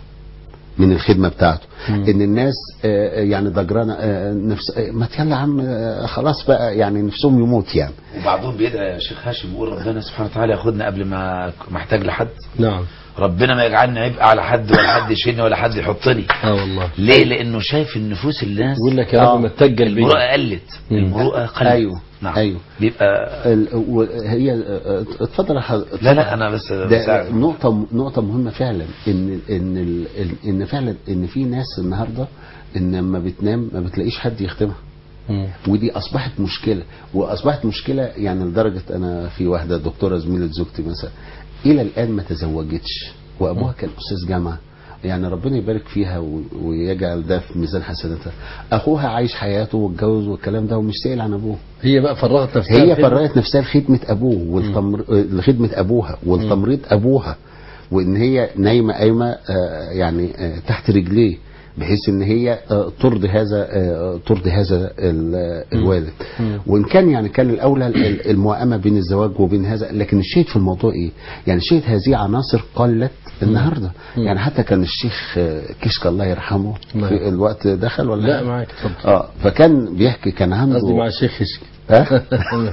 من الخدمه بتاعته ان الناس آه، يعني ضجرانه آه، نفس آه، ما يلا يا عم آه، خلاص بقى يعني نفسهم يموت يعني وبعضهم بيدعي يا شيخ هاشم يقول ربنا سبحانه وتعالى ياخدنا قبل ما محتاج لحد نعم ربنا ما يجعلني عبء على حد ولا حد يشيلني ولا حد يحطني اه والله ليه لانه شايف النفوس الناس يقول لك يا رب ما تتجل بيا المروءه قلت مم. المروءه قلت ايوه نعم ايوه بيبقى ال- و- هي آه، اتفضل يا حضرتك. لا لا انا بس ده بساعد. نقطة نقطة مهمة فعلا ان ان ال- ال- ان فعلا ان في ناس النهارده ان لما بتنام ما بتلاقيش حد يخدمها مم. ودي اصبحت مشكلة واصبحت مشكلة يعني لدرجة انا في واحدة دكتورة زميلة زوجتي مثلا الى الان ما تزوجتش وابوها كان استاذ جامعة يعني ربنا يبارك فيها و- ويجعل ده في ميزان حسناتها اخوها عايش حياته واتجوز والكلام ده ومش سائل عن ابوه هي بقى فرغت نفسها هي الخدمة. فرغت نفسها لخدمة أبوه والتمر... لخدمة أبوها والتمريض أبوها وإن هي نايمة قايمة آه، يعني آه، تحت رجليه بحيث ان هي آه، ترضي هذا آه، ترضي هذا ال- الوالد وان كان يعني كان الاولى ال- الموائمه بين الزواج وبين هذا لكن الشيء في الموضوع ايه؟ يعني الشيء هذه عناصر قلت النهارده يعني حتى كان الشيخ آه، كشك الله يرحمه نعم. في الوقت دخل ولا لا معاك اتفضل اه فكان بيحكي كان عنده قصدي مع الشيخ خشك ها؟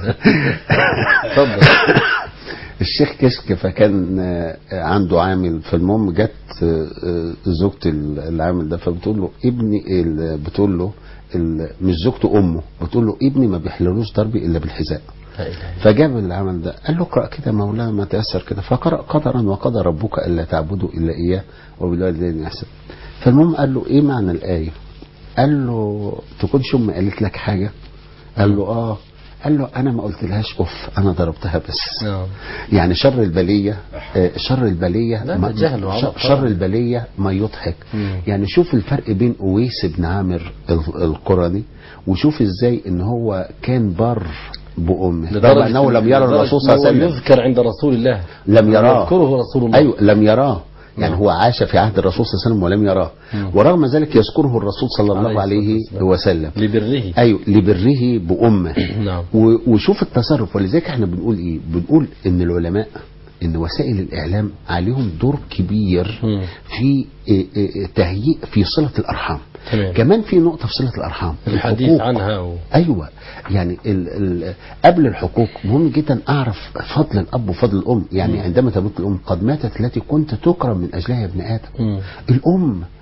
اتفضل الشيخ كشك فكان آه، عنده عامل فالمهم جت آه، آه، زوجة العامل ده فبتقول له ابني ال- بتقول له ال- مش زوجته امه بتقول له ابني ما بيحللوش ضربي الا بالحذاء لا إله إلا فجاب العمل ده قال له اقرا كده مولانا ما تيسر كده فقرا قدرا وقضى ربك الا تعبدوا الا اياه وبالوالدين احسانا فالمهم قال له ايه معنى الايه قال له تكونش امي قالت لك حاجه قال له اه قال له انا ما قلتلهاش اوف انا ضربتها بس نعم يعني شر البليه آه، شر البليه لا، ما- ده جهل وعبط شر- طبعا. شر البليه ما يضحك مم. يعني شوف الفرق بين اويس بن عامر ال- القرني وشوف ازاي ان هو كان بر بامه رغم انه لم يرى الرسول صلى الله عليه وسلم يذكر عند رسول الله لم يراه يذكره رسول الله ايوه لم يراه يعني نعم. هو عاش في عهد الرسول صلى الله عليه وسلم ولم يراه مم. ورغم ذلك يذكره الرسول صلى الله عليه عليه الصلاة وسلم لبره ايوه لبره بامه نعم و- وشوف التصرف ولذلك احنا بنقول ايه بنقول ان العلماء ان وسائل الاعلام عليهم دور كبير مم. في إيه إيه تهيئ في صله الارحام تمام. كمان في نقطه في صله الارحام الحديث الحقوق. عنها و... ايوه يعني ال ال قبل الحقوق مهم جدا اعرف فضل الاب وفضل الام يعني عندما تموت الام قد ماتت التي كنت تكرم من اجلها يا ابن ادم مم. الام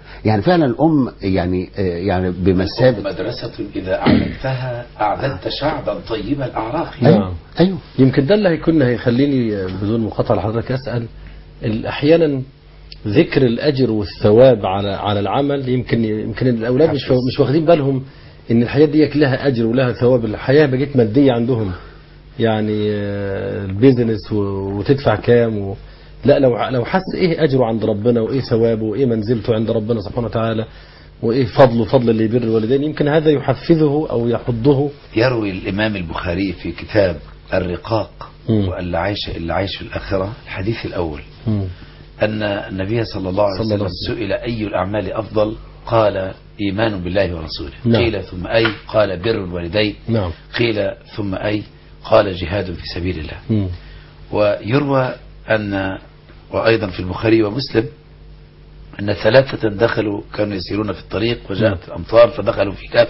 يعني فعلا الام يعني آه، يعني بمثابه مدرسة إذا أعددتها أعددت شعبا طيب الأعراق نعم ايوه يمكن ده اللي هيكون هيخليني بدون مقاطعة لحضرتك أسأل ال- أحيانا ذكر الأجر والثواب على على العمل يمكن يمكن الأولاد مش مش واخدين بالهم إن الحياة دي لها أجر ولها ثواب الحياة بقت مادية عندهم يعني آه، البيزنس و- وتدفع كام و... لا لو لو حس ايه اجره عند ربنا وايه ثوابه وايه منزلته عند ربنا سبحانه وتعالى وايه فضله فضل اللي يبر الوالدين يمكن هذا يحفزه او يحضه يروي الإمام البخاري في كتاب الرقاق واللي عايش اللي عايش في الآخرة الحديث الأول مم. أن النبي صلى الله عليه صلى الله وسلم عليه سئل أي الأعمال أفضل قال إيمان بالله ورسوله نعم. قيل ثم أي قال بر الوالدين نعم قيل ثم أي قال جهاد في سبيل الله مم. ويروى أن وأيضا في البخاري ومسلم أن ثلاثة دخلوا كانوا يسيرون في الطريق وجاءت الأمطار فدخلوا في كهف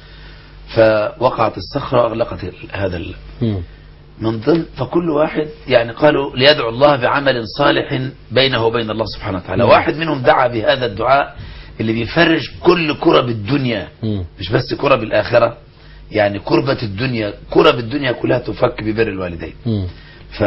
فوقعت الصخرة وأغلقت هذا ال- مم. من ضمن فكل واحد يعني قالوا ليدعو الله بعمل صالح بينه وبين الله سبحانه وتعالى نعم. واحد منهم دعا بهذا الدعاء اللي بيفرج كل كرب الدنيا مم. مش بس كرب الآخرة يعني كربة الدنيا كرب الدنيا كلها تفك ببر الوالدين مم. ف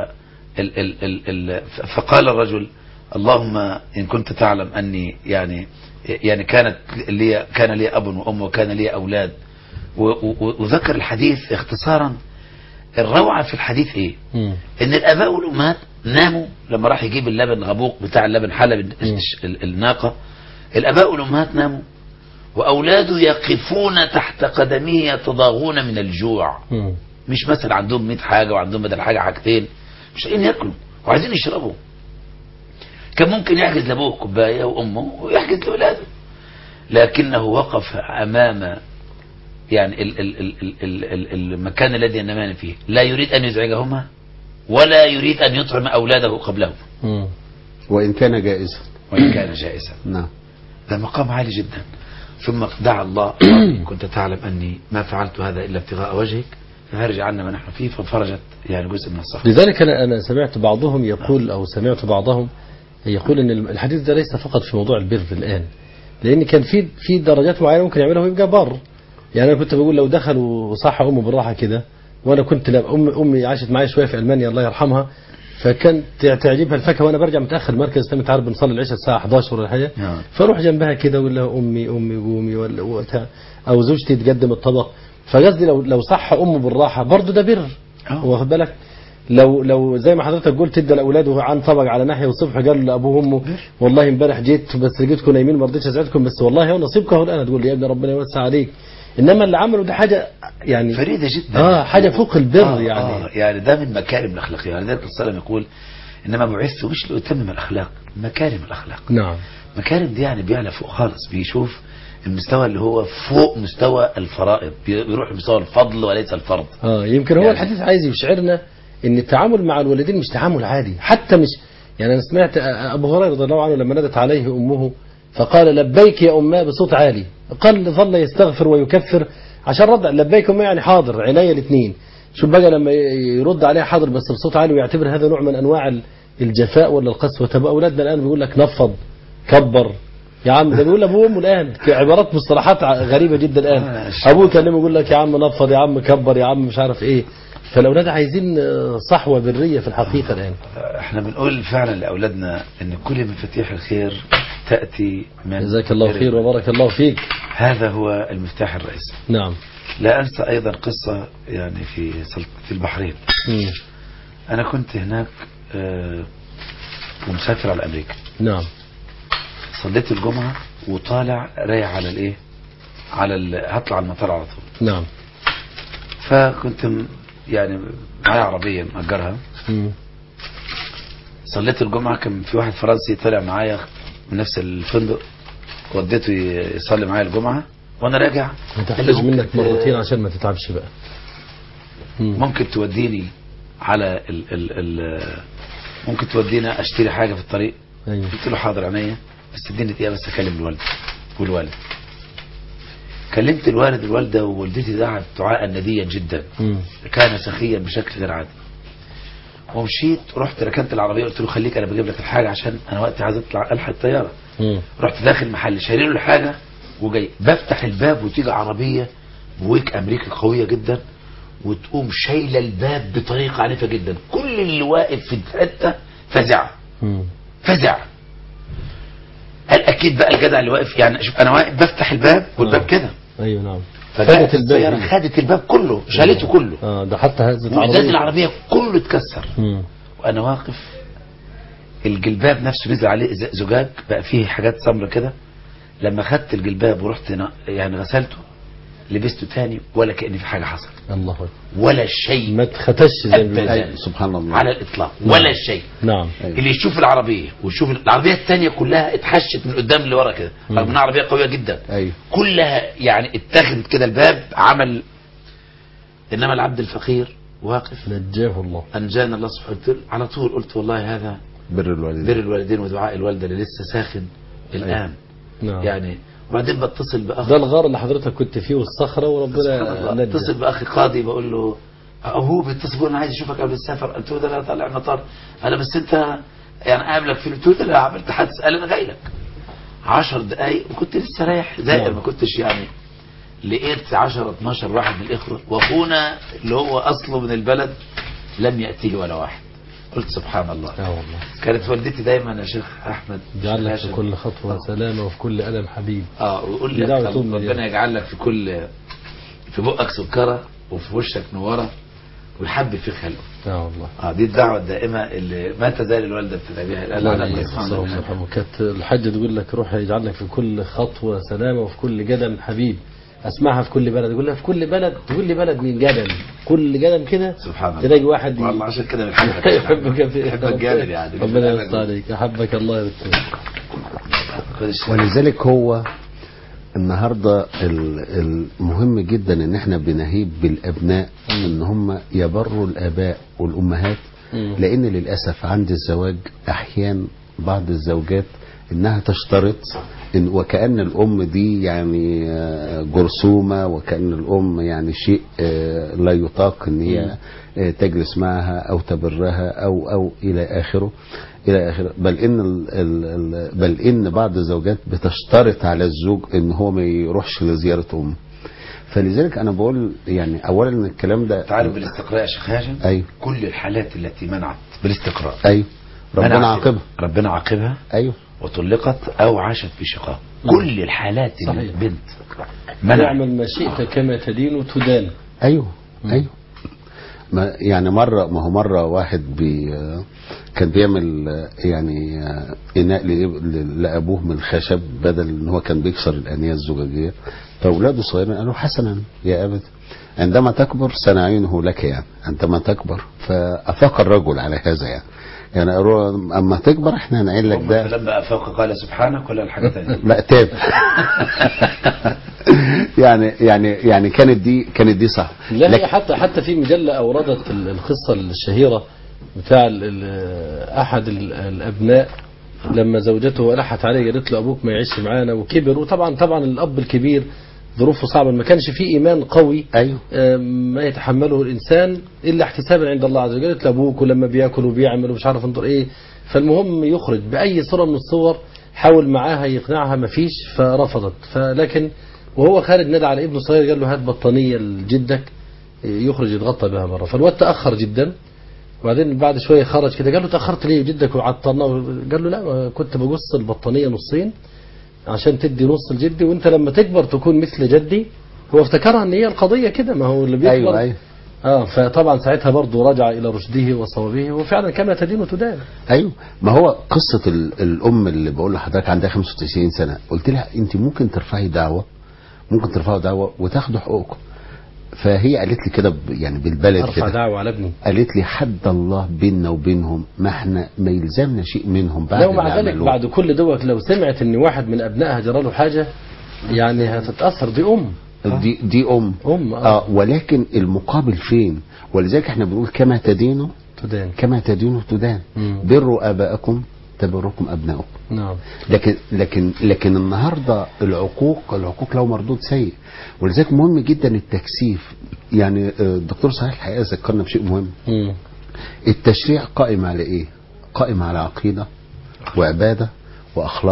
ال ال ال ال فقال الرجل اللهم إن كنت تعلم أني يعني يعني كانت لي كان لي أب وأم وكان لي أولاد و- و- وذكر الحديث اختصارا الروعة في الحديث إيه مم. ان الاباء والامهات ناموا لما راح يجيب اللبن غبوق بتاع اللبن حلب ال- ال- الناقه الاباء والامهات ناموا واولاده يقفون تحت قدمه يتضاغون من الجوع مم. مش مثلا عندهم 100 حاجه وعندهم بدل حاجه حاجتين مش لاقيين ياكلوا وعايزين يشربوا كان ممكن يحجز لابوه كوبايه وامه ويحجز لاولاده لكنه وقف امام يعني ال ال ال ال ال ال المكان الذي ينامان فيه لا يريد ان يزعجهما ولا يريد ان يطعم اولاده قبلهما مم. وان كان جائزا وان كان جائزا نعم ده مقام عالي جدا ثم دعا الله إن كنت تعلم اني ما فعلت هذا الا ابتغاء وجهك ففرج عنا ما نحن فيه فانفرجت يعني جزء من الصخر لذلك أنا أنا سمعت بعضهم يقول أو سمعت بعضهم يقول أن الحديث ده ليس فقط في موضوع البر الآن لأن كان في في درجات معينة ممكن يعملها ويبقى بر يعني أنا كنت بقول لو دخلوا وصح أمه بالراحة كده وأنا كنت لا أم أمي عاشت معايا شوية في ألمانيا الله يرحمها فكان تعجبها الفاكهة وأنا برجع متأخر مركز تاني تعرف بنصلي العشاء الساعة 11 ولا حاجة نعم. فاروح جنبها كده اقول لها امي امي قومي ولا وقتها او زوجتي تقدم الطبق فقصدي لو لو صح امه بالراحه برضه ده بر واخد بالك لو لو زي ما حضرتك قلت ادى لاولاده عن طبق على ناحيه والصبح قال لابوه وامه والله امبارح جيت بس لقيتكم نايمين ما رضيتش ازعجكم بس والله هو نصيبكم اهو الان تقول لي يا ابني ربنا يوسع عليك انما اللي عمله ده حاجه يعني فريده جدا اه حاجه فوق البر آه يعني آه يعني ده من مكارم الاخلاق يعني ذلك الصلاه يقول انما بعثت مش لاتمم الاخلاق مكارم الاخلاق نعم مكارم دي يعني بيعلى فوق خالص بيشوف المستوى اللي هو فوق مستوى الفرائض بيروح لمستوى الفضل وليس الفرض اه يمكن هو يعني- الحديث عايز يشعرنا ان التعامل مع الوالدين مش تعامل عادي حتى مش يعني انا سمعت ابو هريره رضي الله عنه لما نادت عليه امه فقال لبيك يا اماه بصوت عالي قال ظل يستغفر ويكفر عشان رد لبيك اماه يعني حاضر عينيا الاثنين شوف بقى لما يرد عليها حاضر بس بصوت عالي ويعتبر هذا نوع من انواع ال- الجفاء ولا القسوه طب اولادنا الان بيقول لك نفض كبر يا عم ده بيقول ابوه وامه الان عبارات مصطلحات ع- غريبه جدا الان ابوه يكلمه يقول لك يا عم نفض يا عم كبر يا عم مش عارف ايه فالاولاد عايزين آه، صحوه بريه في الحقيقه الان احنا بنقول فعلا لاولادنا ان كل مفاتيح الخير تاتي من جزاك الله خير وبارك الله فيك هذا هو المفتاح الرئيسي نعم لا انسى ايضا قصه يعني في سلط- في البحرين مم. انا كنت هناك آه، ومسافر على امريكا نعم صليت الجمعه وطالع رايح على الايه على ال... هطلع على المطار على طول نعم فكنت م- يعني معايا عربيه مأجرها مم. صليت الجمعه كان في واحد فرنسي طلع معايا من نفس الفندق وديته يصلي معايا الجمعه وانا راجع هتحتاج منك مرتين عشان ما تتعبش بقى مم. ممكن توديني على ال ال ال ممكن تودينا اشتري حاجه في الطريق ايوه قلت له حاضر عينيا بس اديني دقيقه بس اكلم الوالد والوالد كلمت الوالد والوالده ووالدتي دعت دعاء نديا جدا مم. كان سخيا بشكل غير عادي ومشيت رحت ركنت العربيه قلت له خليك انا بجيب لك الحاجه عشان انا وقتي عايز اطلع الحق الطياره رحت داخل محل شايلين له الحاجه وجاي بفتح الباب وتيجي عربيه بويك امريكا قويه جدا وتقوم شايله الباب بطريقه عنيفه جدا كل اللي واقف في الحته فزع فزع قال اكيد بقى الجدع اللي واقف يعني شوف انا واقف بفتح الباب والباب كده ايوه نعم فجاءت السياره خدت الباب كله شالته كله اه ده حتى هزت وازاز العربيه كله اتكسر مم. وانا واقف الجلباب نفسه نزل عليه إزاء زجاج بقى فيه حاجات سمرة كده لما خدت الجلباب ورحت نا- يعني غسلته لبسته تاني ولا كأن في حاجة حصل الله أكبر. ولا شيء ما اتختش زي ما بيقولوا. أبدا سبحان الله على الإطلاق نعم. ولا شيء نعم اللي يشوف العربية ويشوف العربية التانية كلها اتحشت من قدام لورا كده رغم انها عربية قوية جدا ايوه كلها يعني اتخذت كده الباب عمل انما العبد الفقير واقف نجاه الله انجانا الله سبحانه وتعالى على طول قلت والله هذا بر الوالدين بر الوالدين ودعاء الوالده اللي لسه ساخن الان نعم يعني وبعدين بتصل باخ ده الغار اللي حضرتك كنت فيه والصخرة سبحان وربنا الله. نجى اتصل باخي قاضي بقول له هو بيتصل بيقول انا عايز اشوفك قبل السفر قلت له ده انا طالع المطار انا بس انت يعني قابلك في قلت له ده انا عملت حادث قال انا جاي لك 10 دقايق وكنت لسه رايح زائر نعم. ما كنتش يعني لقيت 10 12 واحد من الاخوه واخونا اللي هو اصله من البلد لم ياتي لي ولا واحد قلت سبحان الله اه والله كانت والدتي دايما يا شيخ احمد جعل لك هاشم، في كل خطوة سلامة وفي كل ألم حبيب اه ويقول دي لك دعوة طب أم ربنا اليوم. يجعل لك في كل في بقك سكره وفي وشك نوره ويحبب في خلقه اه والله اه دي الدعوه الدائمه اللي ما تزال الوالده بتدعي بها الان الله على يجزيك كل الصلاة حال. والسلام. كانت الحجة تقول لك روح يجعل لك في كل خطوة سلامة وفي كل قدم حبيب اسمعها في كل بلد يقول لها في كل بلد تقول لي بلد من قدم كل قدم كده سبحان الله تلاقي واحد ي- والله عشان كده بنحبك يحبك في بنحبك جامد يعني ربنا يرضى عليك احبك الله يا دكتور خد الشيء. ولذلك هو النهارده ال- المهم جدا ان احنا بنهيب بالابناء ان هم يبروا الاباء والامهات مم. لان للاسف عند الزواج احيان بعض الزوجات انها تشترط إن وكأن الأم دي يعني آه، جرثومة وكأن الأم يعني شيء آه، لا يطاق إن هي آه، تجلس معها أو تبرها أو أو إلى آخره إلى آخره بل إن ال ال ال بل إن بعض الزوجات بتشترط على الزوج إن هو ما يروحش لزيارة أمه فلذلك أنا بقول يعني أولا الكلام ده تعرف بالاستقراء يا شيخ هاشم أيوه كل الحالات التي منعت بالاستقراء أيوه ربنا منعت- عاقبها ربنا عاقبها أيوه وطلقت او عاشت في شقاق كل الحالات اللي صحيح. البنت منعت اعمل ما شئت كما تدين تدان ايوه ايوه ما يعني مره ما هو مره واحد بي كان بيعمل آه، يعني آه، اناء لإب- ل- لابوه من الخشب بدل ان هو كان بيكسر الانيه الزجاجيه فاولاده صغيرين قالوا حسنا يا ابت عندما تكبر سنعينه لك يعني عندما تكبر فافاق الرجل على هذا يعني يعني قالوا اما تكبر احنا هنعين لك ده فلما افاق قال سبحانك ولا الحاجه ثانيه لا تاب يعني يعني يعني كانت دي كانت دي صح لا هي لكن- حتى حتى في مجلة أوردت ال- القصة الشهيرة بتاع ال- ال- أحد ال- الأبناء لما زوجته ألحت عليه قالت له أبوك ما يعيش معانا وكبر وطبعا طبعا الأب الكبير ظروفه صعبة ما كانش فيه إيمان قوي ايوه آم، ما يتحمله الإنسان إلا احتسابا عند الله عز وجل قالت لأبوك ولما بياكل وبيعمل ومش عارف انظر إيه فالمهم يخرج بأي صورة من الصور حاول معاها يقنعها مفيش فرفضت فلكن وهو خارج نادى على ابنه الصغير قال له هات بطانية لجدك يخرج يتغطى بها مرة فالواد تأخر جدا وبعدين بعد شوية خرج كده قال له تأخرت ليه جدك وعطلنا قال له لا كنت بقص البطانية نصين عشان تدي نص لجدي وانت لما تكبر تكون مثل جدي هو افتكرها ان هي القضية كده ما هو اللي بيكبر ايوه ايوه اه فطبعا ساعتها برضه رجع الى رشده وصوابه وفعلا كما تدين تدان ايوه ما هو قصه ال- الام اللي بقول لحضرتك عندها 95 سنه قلت لها انت ممكن ترفعي دعوه ممكن ترفعوا دعوه وتاخدوا حقوقكم فهي قالت لي كده ب- يعني بالبلد ارفع كده دعوة على ابني قالت لي حد الله بيننا وبينهم ما احنا ما يلزمنا شيء منهم بعد لا ومع اللي ذلك عملوه. بعد كل دوت لو سمعت ان واحد من ابنائها جرى له حاجة يعني هتتأثر دي ام دي دي ام ام اه ولكن المقابل فين ولذلك احنا بنقول كما تدينوا تدان كما تدينوا تدان مم. بروا اباءكم تبركم ابنائكم نعم لكن لكن لكن النهارده العقوق العقوق له مردود سيء ولذلك مهم جدا التكثيف يعني آه، الدكتور صحيح الحقيقه ذكرنا بشيء مهم مم. التشريع قائم على ايه؟ قائم على عقيده وعباده واخلاق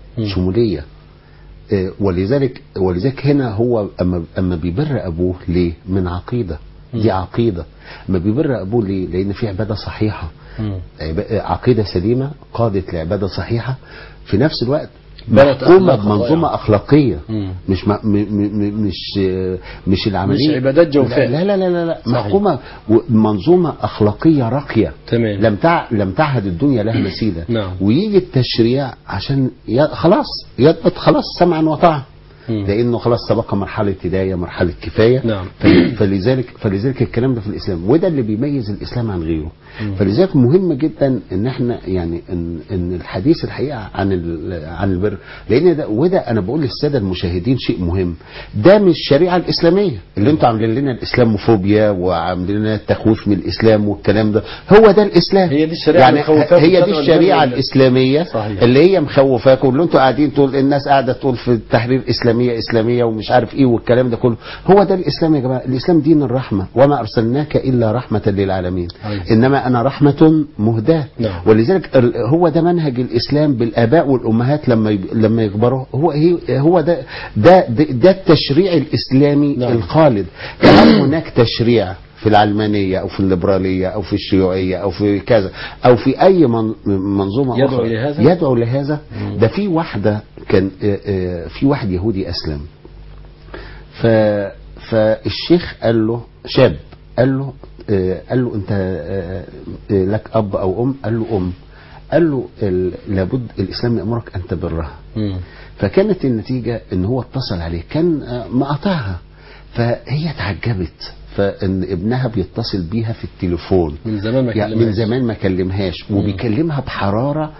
شموليه آه، ولذلك ولذلك هنا هو اما اما بيبر ابوه ليه؟ من عقيده دي عقيده اما بيبر ابوه ليه؟ لان في عباده صحيحه عب- عقيده سليمه قادت لعباده صحيحه في نفس الوقت بنت محكومه أخلاق بمنظومه رائعة. اخلاقيه مم. مش م... م... م... مش مش العمليه مش عبادات جوفاء. لا لا لا لا, لا. صحيح. محكومه منظومه اخلاقيه راقيه تمام لم تع... لم تعهد الدنيا لها مثيلا نعم. ويجي التشريع عشان ي... خلاص يضبط خلاص سمعا وطاعه مم. لانه خلاص سبق مرحله هدايه مرحله كفايه نعم. ف- فلذلك فلذلك الكلام ده في الاسلام وده اللي بيميز الاسلام عن غيره مم. فلذلك مهم جدا ان احنا يعني ان ان الحديث الحقيقه عن ال- عن البر لان ده وده انا بقول للساده المشاهدين شيء مهم ده مش الشريعه الاسلاميه اللي انتوا عاملين لنا الاسلاموفوبيا وعاملين لنا التخويف من الاسلام والكلام ده هو ده الاسلام هي دي الشريعة يعني اللي مخوفاكم هي دي بتدعو الشريعه البر وال- الاسلاميه صحيح. اللي هي مخوفاكم اللي انتوا قاعدين تقول الناس قاعده تقول في التحرير اسلاميه اسلاميه ومش عارف ايه والكلام ده كله هو ده الاسلام يا جماعه الاسلام دين الرحمه وما ارسلناك الا رحمه للعالمين أيوة. انما انا رحمه مهداه نعم. ولذلك ال- هو ده منهج الاسلام بالاباء والامهات لما يب- لما يكبروا هو هي هو ده ده ده, ده التشريع الاسلامي نعم. الخالد فهل هناك تشريع في العلمانية أو في الليبرالية أو في الشيوعية أو في كذا أو في أي من- منظومة يدعو أخرى لهذا؟ يدعو لهذا ده في واحدة كان آه، آه، في واحد يهودي أسلم ف فالشيخ قال له شاب قال له آه، قال له أنت آه، آه، لك أب أو أم قال له أم قال له ال- لابد الإسلام يأمرك أن تبرها مم. فكانت النتيجة ان هو اتصل عليه كان آه، مقاطعها فهي اتعجبت فان ابنها بيتصل بيها في التليفون من زمان ما يعني كلمهاش. من زمان ما كلمهاش وبيكلمها بحراره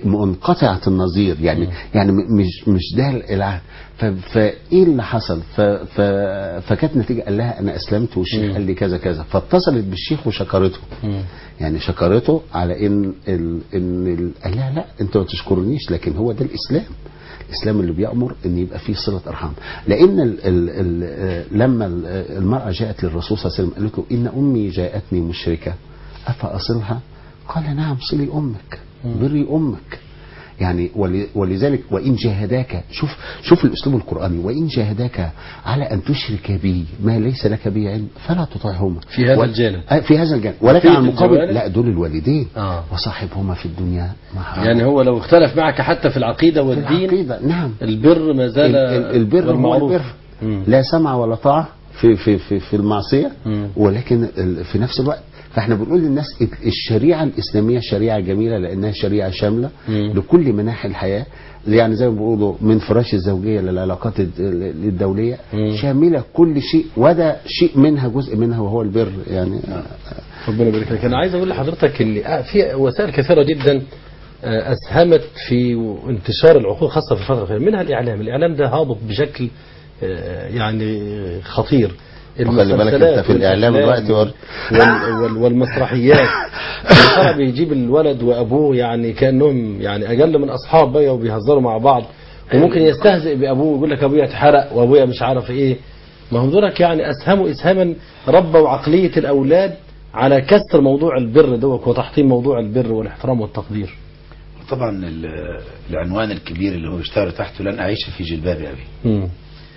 منقطعه النظير يعني مم. يعني م- مش مش ده العهد ف- فايه اللي حصل ف ف فكانت نتيجه قال لها انا اسلمت والشيخ مم. قال لي كذا كذا فاتصلت بالشيخ وشكرته مم. يعني شكرته على ان ال ان ال قال لها لا انت ما تشكرنيش لكن هو ده الاسلام الاسلام اللي بيامر ان يبقى فيه صله ارحام لان ال ال ال لما ال- المراه جاءت للرسول صلى الله عليه وسلم قالت له ان امي جاءتني مشركه افاصلها قال نعم صلي امك بري امك يعني ول- ولذلك وان جاهداك شوف شوف الاسلوب القراني وان جاهداك على ان تشرك بي ما ليس لك به علم فلا تطعهما في هذا و- الجانب. آه، في هذا الجانب ولكن في على المقابل الجوانب؟ لا دول الوالدين آه. وصاحبهما في الدنيا معروف يعني هو لو اختلف معك حتى في العقيدة والدين العقيدة نعم البر ما زال ال- ال- البر هو والمعروف. البر مم. لا سمع ولا طاعة في في في في المعصية مم. ولكن ال- في نفس الوقت فاحنا بنقول للناس ال- الشريعة الإسلامية شريعة جميلة لأنها شريعة شاملة مم. لكل مناحي الحياة يعني زي ما بيقولوا من فراش الزوجية للعلاقات الد- ال- الدولية مم. شاملة كل شيء وده شيء منها جزء منها وهو البر يعني ربنا يبارك لك انا عايز اقول لحضرتك ان آه، في وسائل كثيره جدا آه، اسهمت في انتشار العقوق خاصه في الفتره الاخيره منها الاعلام الاعلام ده هابط بشكل آه، يعني خطير وخلي بالك انت في الاعلام والأفلام دلوقتي وال- وال- والمسرحيات الشرع بيجيب الولد وابوه يعني كانهم يعني اقل من اصحاب بقى وبيهزروا مع بعض وممكن يستهزئ بابوه ويقول لك ابويا اتحرق وابويا مش عارف ايه ما هم دولك يعني اسهموا اسهاما ربوا عقليه الاولاد على كسر موضوع البر دوت وتحطيم موضوع البر والاحترام والتقدير طبعا ال- العنوان الكبير اللي هو بيشتغل تحته لن أعيش في جلباب أبي مم.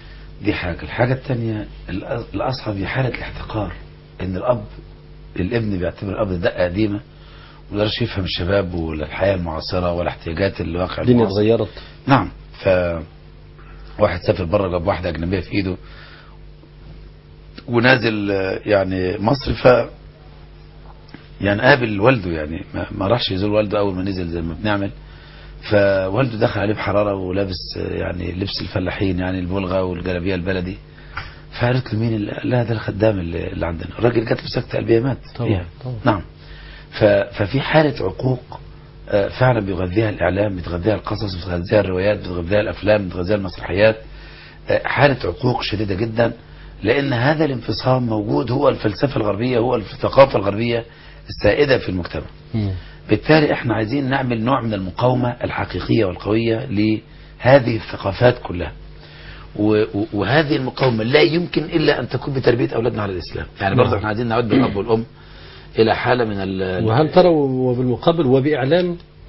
دي حاجة الحاجة الثانية الأ- الأصعب هي حالة الاحتقار إن الأب الابن بيعتبر الأب ده دقة قديمة ما يقدرش يفهم الشباب ولا الحياة المعاصرة ولا احتياجات الواقع الدنيا المعاصر. اتغيرت نعم ف واحد سافر بره جاب واحدة أجنبية في إيده ونازل آه، يعني مصر ف يعني قابل والده يعني ما, ما راحش يزور والده أول ما نزل زي ما بنعمل فوالده دخل عليه بحرارة ولابس آه، يعني لبس الفلاحين يعني البلغة والجلابية البلدي فقالت له مين اللي قال لها ده الخدام اللي اللي عندنا الراجل جات له سكتة قلبية مات طبعا فيها. طبعا نعم ف... ففي حالة عقوق آه، فعلا بيغذيها الإعلام بتغذيها القصص بتغذيها الروايات بتغذيها الأفلام بتغذيها المسرحيات آه، حالة عقوق شديدة جدا لأن هذا الانفصام موجود هو الفلسفة الغربية هو الثقافة الغربية السائدة في المجتمع مم. بالتالي احنا عايزين نعمل نوع من المقاومة الحقيقية والقوية لهذه الثقافات كلها و- و- وهذه المقاومة لا يمكن إلا أن تكون بتربية أولادنا على الإسلام يعني برضه نعم. احنا عايزين نعود بالأب والأم إلى حالة من ال وهل ترى وبالمقابل وبإعلام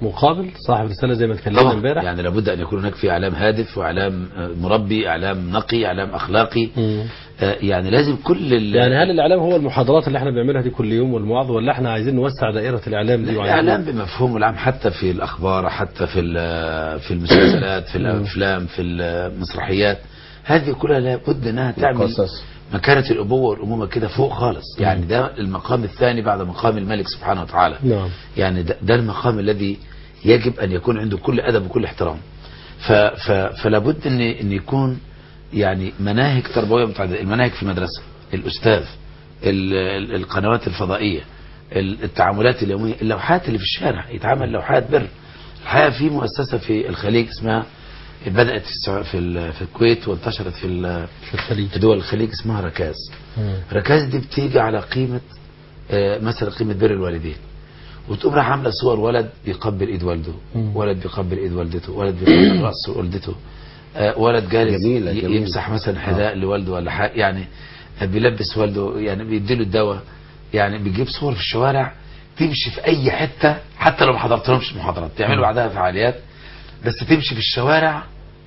مقابل صاحب رسالة زي ما اتكلمنا طبعا امبارح يعني لابد ان يكون هناك في اعلام هادف واعلام آه، مربي اعلام نقي اعلام اخلاقي مم. آه، يعني لازم كل ال- يعني هل الاعلام هو المحاضرات اللي احنا بنعملها دي كل يوم والمواعظ ولا احنا عايزين نوسع دائرة الاعلام دي وعايزين- الاعلام بمفهومه العام حتى في الاخبار حتى في ال- في المسلسلات في الافلام في المسرحيات هذه كلها لابد انها تعمل القصص. مكانة الابوة والامومة كده فوق خالص يعني ده المقام الثاني بعد مقام الملك سبحانه وتعالى نعم يعني ده, ده المقام الذي يجب ان يكون عنده كل ادب وكل احترام ف ف فلا بد ان ان يكون يعني مناهج تربويه متعدده المناهج في المدرسه الاستاذ ال- ال- القنوات الفضائيه ال- التعاملات اليوميه اللوحات اللي في الشارع يتعمل لوحات بر الحقيقه في مؤسسه في الخليج اسمها بدات في السع- في, ال- في الكويت وانتشرت في ال- في الخليج في دول الخليج اسمها ركاز ركاز دي بتيجي على قيمة آه، مثلا قيمة بر الوالدين وتقوم راح عاملة صور ولد بيقبل ايد والده مم. ولد بيقبل ايد والدته ولد بيقبل راس والدته آه، ولد جالس جميلة، ي- جميلة. يمسح مثلا حذاء لوالده ولا حاجة يعني آه، بيلبس والده يعني بيديله الدواء يعني بيجيب صور في الشوارع تمشي في اي حتة حتى لو ما حضرتلهمش محاضرات تعملوا بعدها فعاليات بس تمشي في الشوارع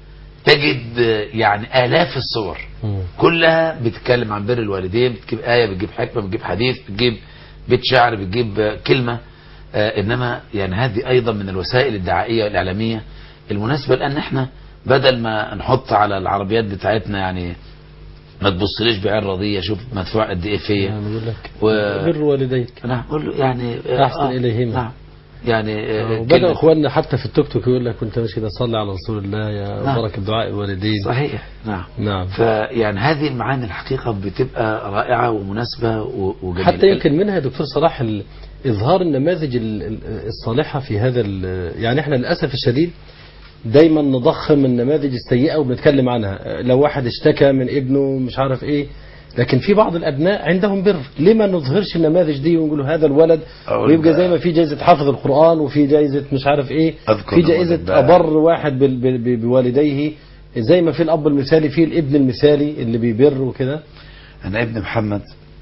تجد آه، يعني آلاف الصور مم. كلها بتتكلم عن بر الوالدين بتجيب آية بتجيب حكمة بتجيب حديث بتجيب بيت شعر بتجيب آه، كلمة آه، إنما يعني هذه أيضا من الوسائل الدعائية والإعلامية المناسبة لأن إحنا بدل ما نحط على العربيات بتاعتنا يعني ما تبصليش بعين رضية شوف مدفوع قد إيه فيا يعني بيقول لك و... بر والديك نعم قول له يعني آه، أحسن آه، إليهما. نعم يعني آه، وبدأ كلمة- اخواننا حتى في التوك توك يقول لك كنت ماشي كده صلي على رسول الله يا نعم. بركة دعاء الوالدين صحيح نعم نعم فيعني هذه المعاني الحقيقة بتبقى رائعة ومناسبة و- وجميلة حتى يمكن منها يا دكتور صلاح ال- إظهار النماذج ال- ال- الصالحة في هذا ال- يعني احنا للأسف الشديد دايما نضخم النماذج السيئة وبنتكلم عنها لو واحد اشتكى من ابنه مش عارف ايه لكن في بعض الأبناء عندهم بر ليه ما نظهرش النماذج دي ونقول هذا الولد أقول ويبقى بقى- زي ما في جائزة حافظ القرآن وفي جائزة مش عارف ايه أذكر في جائزة نموذج بقى. أبر واحد بال- بال- بال- بوالديه زي ما في الأب المثالي في الابن المثالي اللي بيبر وكده أنا ابن محمد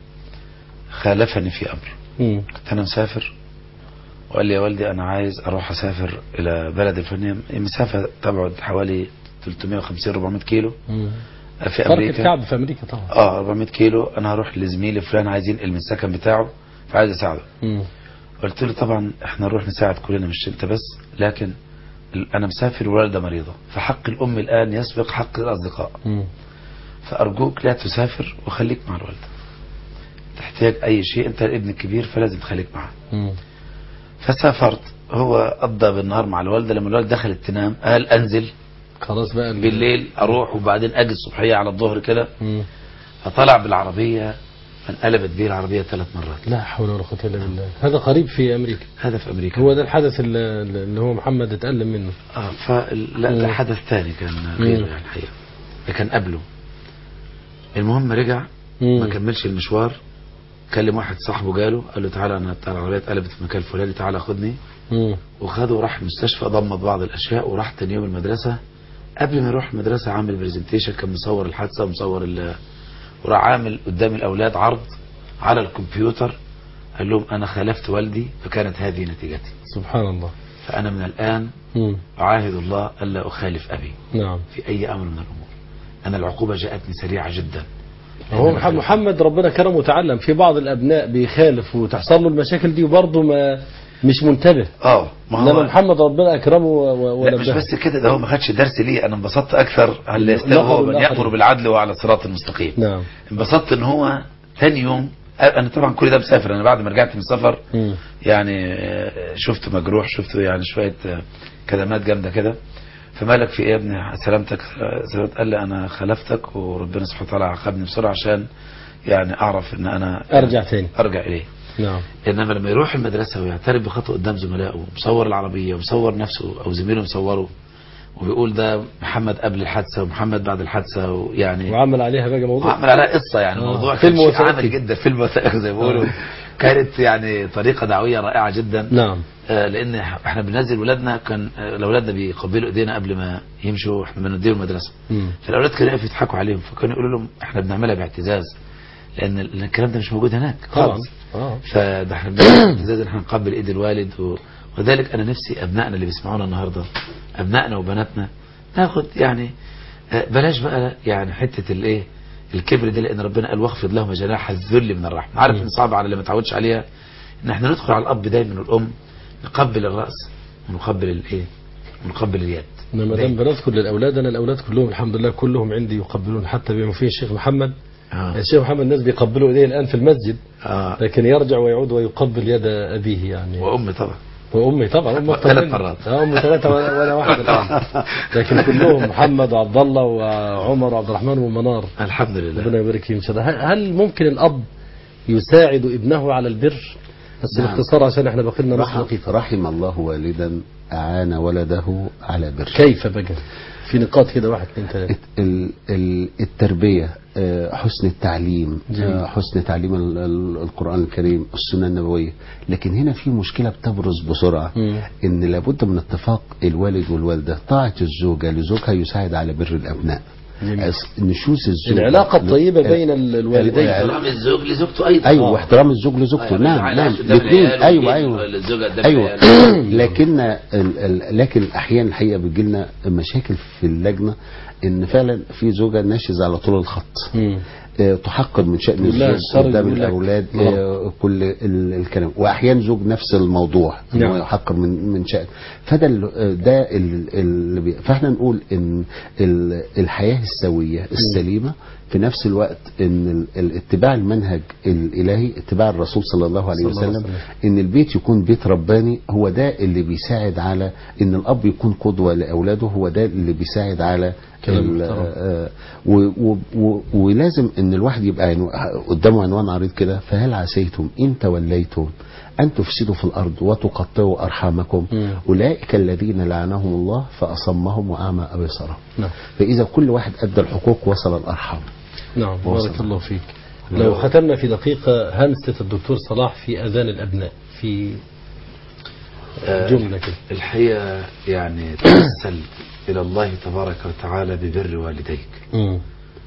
خالفني في أمر مم. كنت أنا مسافر وقال لي يا والدي أنا عايز أروح أسافر إلى بلد الفلانية المسافة تبعد حوالي 350 400 كيلو مم. في فرق أمريكا الكعب في أمريكا طبعا اه 400 كيلو أنا هروح لزميلي فلان عايز ينقل من السكن بتاعه فعايز أساعده مم. قلت له طبعا احنا نروح نساعد كلنا مش انت بس لكن ال- انا مسافر والوالده مريضه فحق الام الان يسبق حق الاصدقاء مم. فارجوك لا تسافر وخليك مع الوالده تحتاج اي شيء انت الابن الكبير فلازم تخليك معه مم. فسافرت هو قضى بالنهار مع الوالده لما الوالده دخلت تنام قال انزل خلاص بقى ال- بالليل اروح وبعدين اجي الصبحيه على الظهر كده مم. فطلع بالعربيه فانقلبت بيه العربيه ثلاث مرات لا حول ولا قوة إلا بالله هذا قريب في أمريكا هذا في امريكا هو ده الحدث اللي اللي هو محمد اتألم منه اه فلا مم. ده حدث ثاني كان غيره مم. يعني الحقيقه ده كان قبله المهم رجع مم. ما كملش المشوار كلم واحد صاحبه جاله قال له تعالى انا بتاع العربيه اتقلبت في المكان الفلاني تعالى خدني مم. وخده وراح المستشفى ضمد بعض الاشياء وراح تاني يوم المدرسه قبل ما يروح المدرسه عامل برزنتيشن كان مصور الحادثه ومصور ال وراح عامل قدام الاولاد عرض على الكمبيوتر قال لهم انا خالفت والدي فكانت هذه نتيجتي سبحان الله فانا من الان مم. اعاهد الله الا اخالف ابي نعم في أي أمر من الأمور أنا العقوبة جاءتني سريعة جدا هو مح- محمد ربنا كرمه وتعلم في بعض الأبناء بيخالف وتحصل له المشاكل دي وبرضه ما مش منتبه اه ما انما هو محمد ربنا اكرمه و- لا مش ونبهه بس كده ده هو ما خدش درس ليه انا انبسطت اكثر على يستوى نقل هو من الآخرين. يامر بالعدل وعلى الصراط المستقيم نعم انبسطت ان هو ثاني يوم انا طبعا كل ده مسافر انا بعد ما رجعت من السفر مم. يعني آه، شفت مجروح شفت يعني شويه آه، كلمات جامده كده فمالك في ايه يا ابني سلامتك آه، سلامت قال لي انا خلفتك وربنا سبحانه وتعالى عاقبني بسرعه عشان يعني اعرف ان انا ارجع تاني ارجع اليه نعم انما لما يروح المدرسه ويعترف بخطأ قدام زملائه ومصور العربيه ومصور نفسه او زميله مصوره وبيقول ده محمد قبل الحادثه ومحمد بعد الحادثه ويعني وعمل عليها بقى موضوع وعمل عليها قصه يعني آه. موضوع فيلم كان شيء وثائقي. عملي جدا فيلم وثائقي زي ما بيقولوا كانت يعني طريقه دعويه رائعه جدا نعم آه، لان احنا بننزل ولادنا كان آه، الاولاد بيقبلوا ايدينا قبل ما يمشوا احنا بنديهم المدرسه مم. فالاولاد كانوا يقفوا يضحكوا عليهم فكانوا يقولوا لهم احنا بنعملها باعتزاز لان لأن الكلام ده مش موجود هناك طبعا خالص اه فده احنا بنعمل باعتزاز ان احنا نقبل ايد الوالد و... وذلك أنا نفسي أبنائنا اللي بيسمعونا النهاردة أبنائنا وبناتنا ناخد يعني آه، بلاش بقى يعني حتة الايه الكبر دي لأن ربنا قال واخفض لهم جناح الذل من الرحمة عارف إن صعب على اللي ما تعودش عليها إن احنا ندخل على الأب دايما والأم نقبل الرأس ونقبل الايه ونقبل اليد إنما ما دام بنذكر للاولاد انا الاولاد كلهم الحمد لله كلهم عندي يقبلون حتى بما فيه الشيخ محمد آه. الشيخ محمد الناس بيقبلوا ايديه الان في المسجد آه. لكن يرجع ويعود ويقبل يد ابيه يعني وأمي طبعا وامي طبعا امي أكتر ثلاث مني. مرات. اه امي ثلاثه وانا وأنا واحد الان لكن كلهم محمد وعبد الله وعمر وعبد الرحمن ومنار الحمد لله ربنا يبارك فيهم إن شاء الله. هل- هل ممكن الاب يساعد ابنه على البر بس نعم. باختصار عشان احنا باقي نص رحم, دقيقه رحم الله والدا أعان ولده على بر كيف بقى في نقاط كده واحد اثنين ثلاثه ال- ال- التربية آه، حسن التعليم جميل. آه، حسن تعليم ال- ال- القرآن الكريم السنة النبوية لكن هنا في مشكلة بتبرز بسرعة مم. ان لابد من اتفاق الوالد والوالدة طاعة الزوجة لزوجها يساعد على بر الأبناء جميل. أس- نشوز الزوج العلاقة الطيبة بين ال- الوالدين. احترام الزوج لزوجته أيضا ايوه واحترام الزوج لزوجته أيوة، نعم العيال نعم عايش قدام الاثنين العيال ايوه ويجي ايوه الزوجة قدام ايوه العيال. لكن ال ال لكن احيانا الحقيقه بتجي لنا مشاكل في اللجنه ان فعلا في زوجه ناشزه على طول الخط مم. آه، تحقر من شأن يقول لها الزوج الشر قدام يقول لك الأولاد نعم. آه، كل ال- الكلام وأحيانا زوج نفس الموضوع إن نعم. هو يحقر من من شأن فده ال- آه، ده ال- اللي بي- فاحنا نقول إن ال- الحياة السوية السليمة في نفس الوقت إن ال- ال- اتباع المنهج الإلهي اتباع الرسول صلى الله عليه صلى الله عليه وسلم وسلم. إن البيت يكون بيت رباني هو ده اللي بيساعد على إن الأب يكون قدوة لأولاده هو ده اللي بيساعد على كلام ال- محترم. آه، و- و- و- ولازم ان الواحد يبقى عنو- قدامه عنوان عريض كده فهل عسيتم ان توليتم ان تفسدوا في الارض وتقطعوا ارحامكم مم. اولئك الذين لعنهم الله فاصمهم واعمى ابصارهم نعم فاذا كل واحد ادى الحقوق وصل الارحام نعم وصل. بارك الله فيك لو ختمنا في دقيقة همسة الدكتور صلاح في أذان الأبناء في آه، جملة كده الحقيقة يعني توسل إلى الله تبارك وتعالى ببر والديك مم.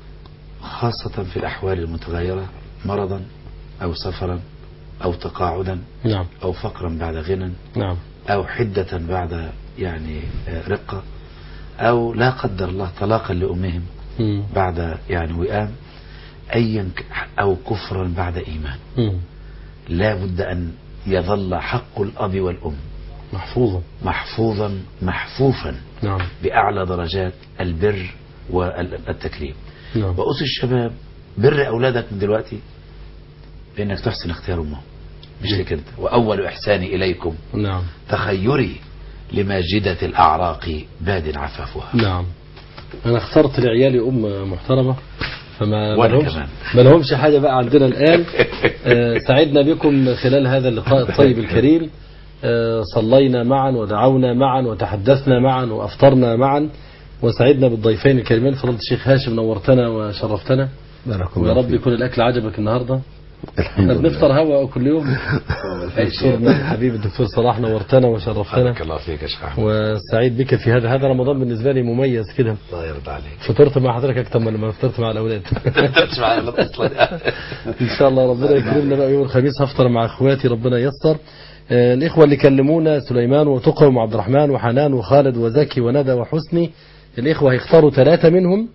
خاصة في الأحوال المتغيرة مرضا أو سفرا أو تقاعدا نعم أو فقرا بعد غنى نعم أو حدة بعد يعني آه، رقة أو لا قدر الله طلاقا لأمهم مم. بعد يعني وئام أيا ك- أو كفرا بعد إيمان مم. لا بد أن يظل حق الأب والأم محفوظة محفوظا محفوفا نعم بأعلى درجات البر والتكريم نعم وأس الشباب بر أولادك من دلوقتي بأنك تحسن اختيار أمهم مش لك أنت وأول إحساني إليكم نعم تخيري لماجدة الأعراق باد عفافها نعم أنا اخترت لعيالي أم محترمة فما ما وأنا لهمش كمان. ما لهمش حاجة بقى عندنا الآن آه، سعدنا بكم خلال هذا اللقاء الطيب الكريم آه، صلينا معا ودعونا معا وتحدثنا معا وأفطرنا معا وسعدنا بالضيفين الكريمين فضلت الشيخ هاشم نورتنا وشرفتنا بارك ويا الله رب فيك يكون الأكل عجبك النهاردة الحمد احنا لله بنفطر هوا كل يوم دكتور حبيبي الدكتور صلاح نورتنا وشرفتنا بارك الله فيك يا شيخ أحمد وسعيد بك في هذا هذا رمضان بالنسبة لي مميز كده الله يرضى عليك فطرت مع حضرتك أكتر من لما فطرت مع الأولاد مش معايا أصلا إن شاء الله ربنا يكرمنا بقى يوم الخميس هفطر مع إخواتي ربنا ييسر آه، الإخوة اللي كلمونا سليمان وتقى وعبد الرحمن وحنان وخالد وزكي وندى وحسني الإخوة هيختاروا ثلاثة منهم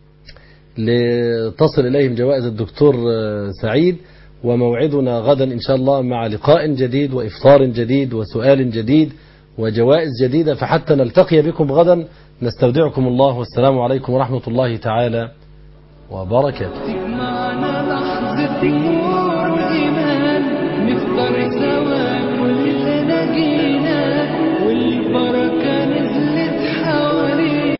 لتصل إليهم جوائز الدكتور آه، سعيد وموعدنا غدا إن شاء الله مع لقاء جديد وإفطار جديد وسؤال جديد وجوائز جديدة فحتى نلتقي بكم غدا نستودعكم الله والسلام عليكم ورحمة الله تعالى وبركاته تجمعنا لحظة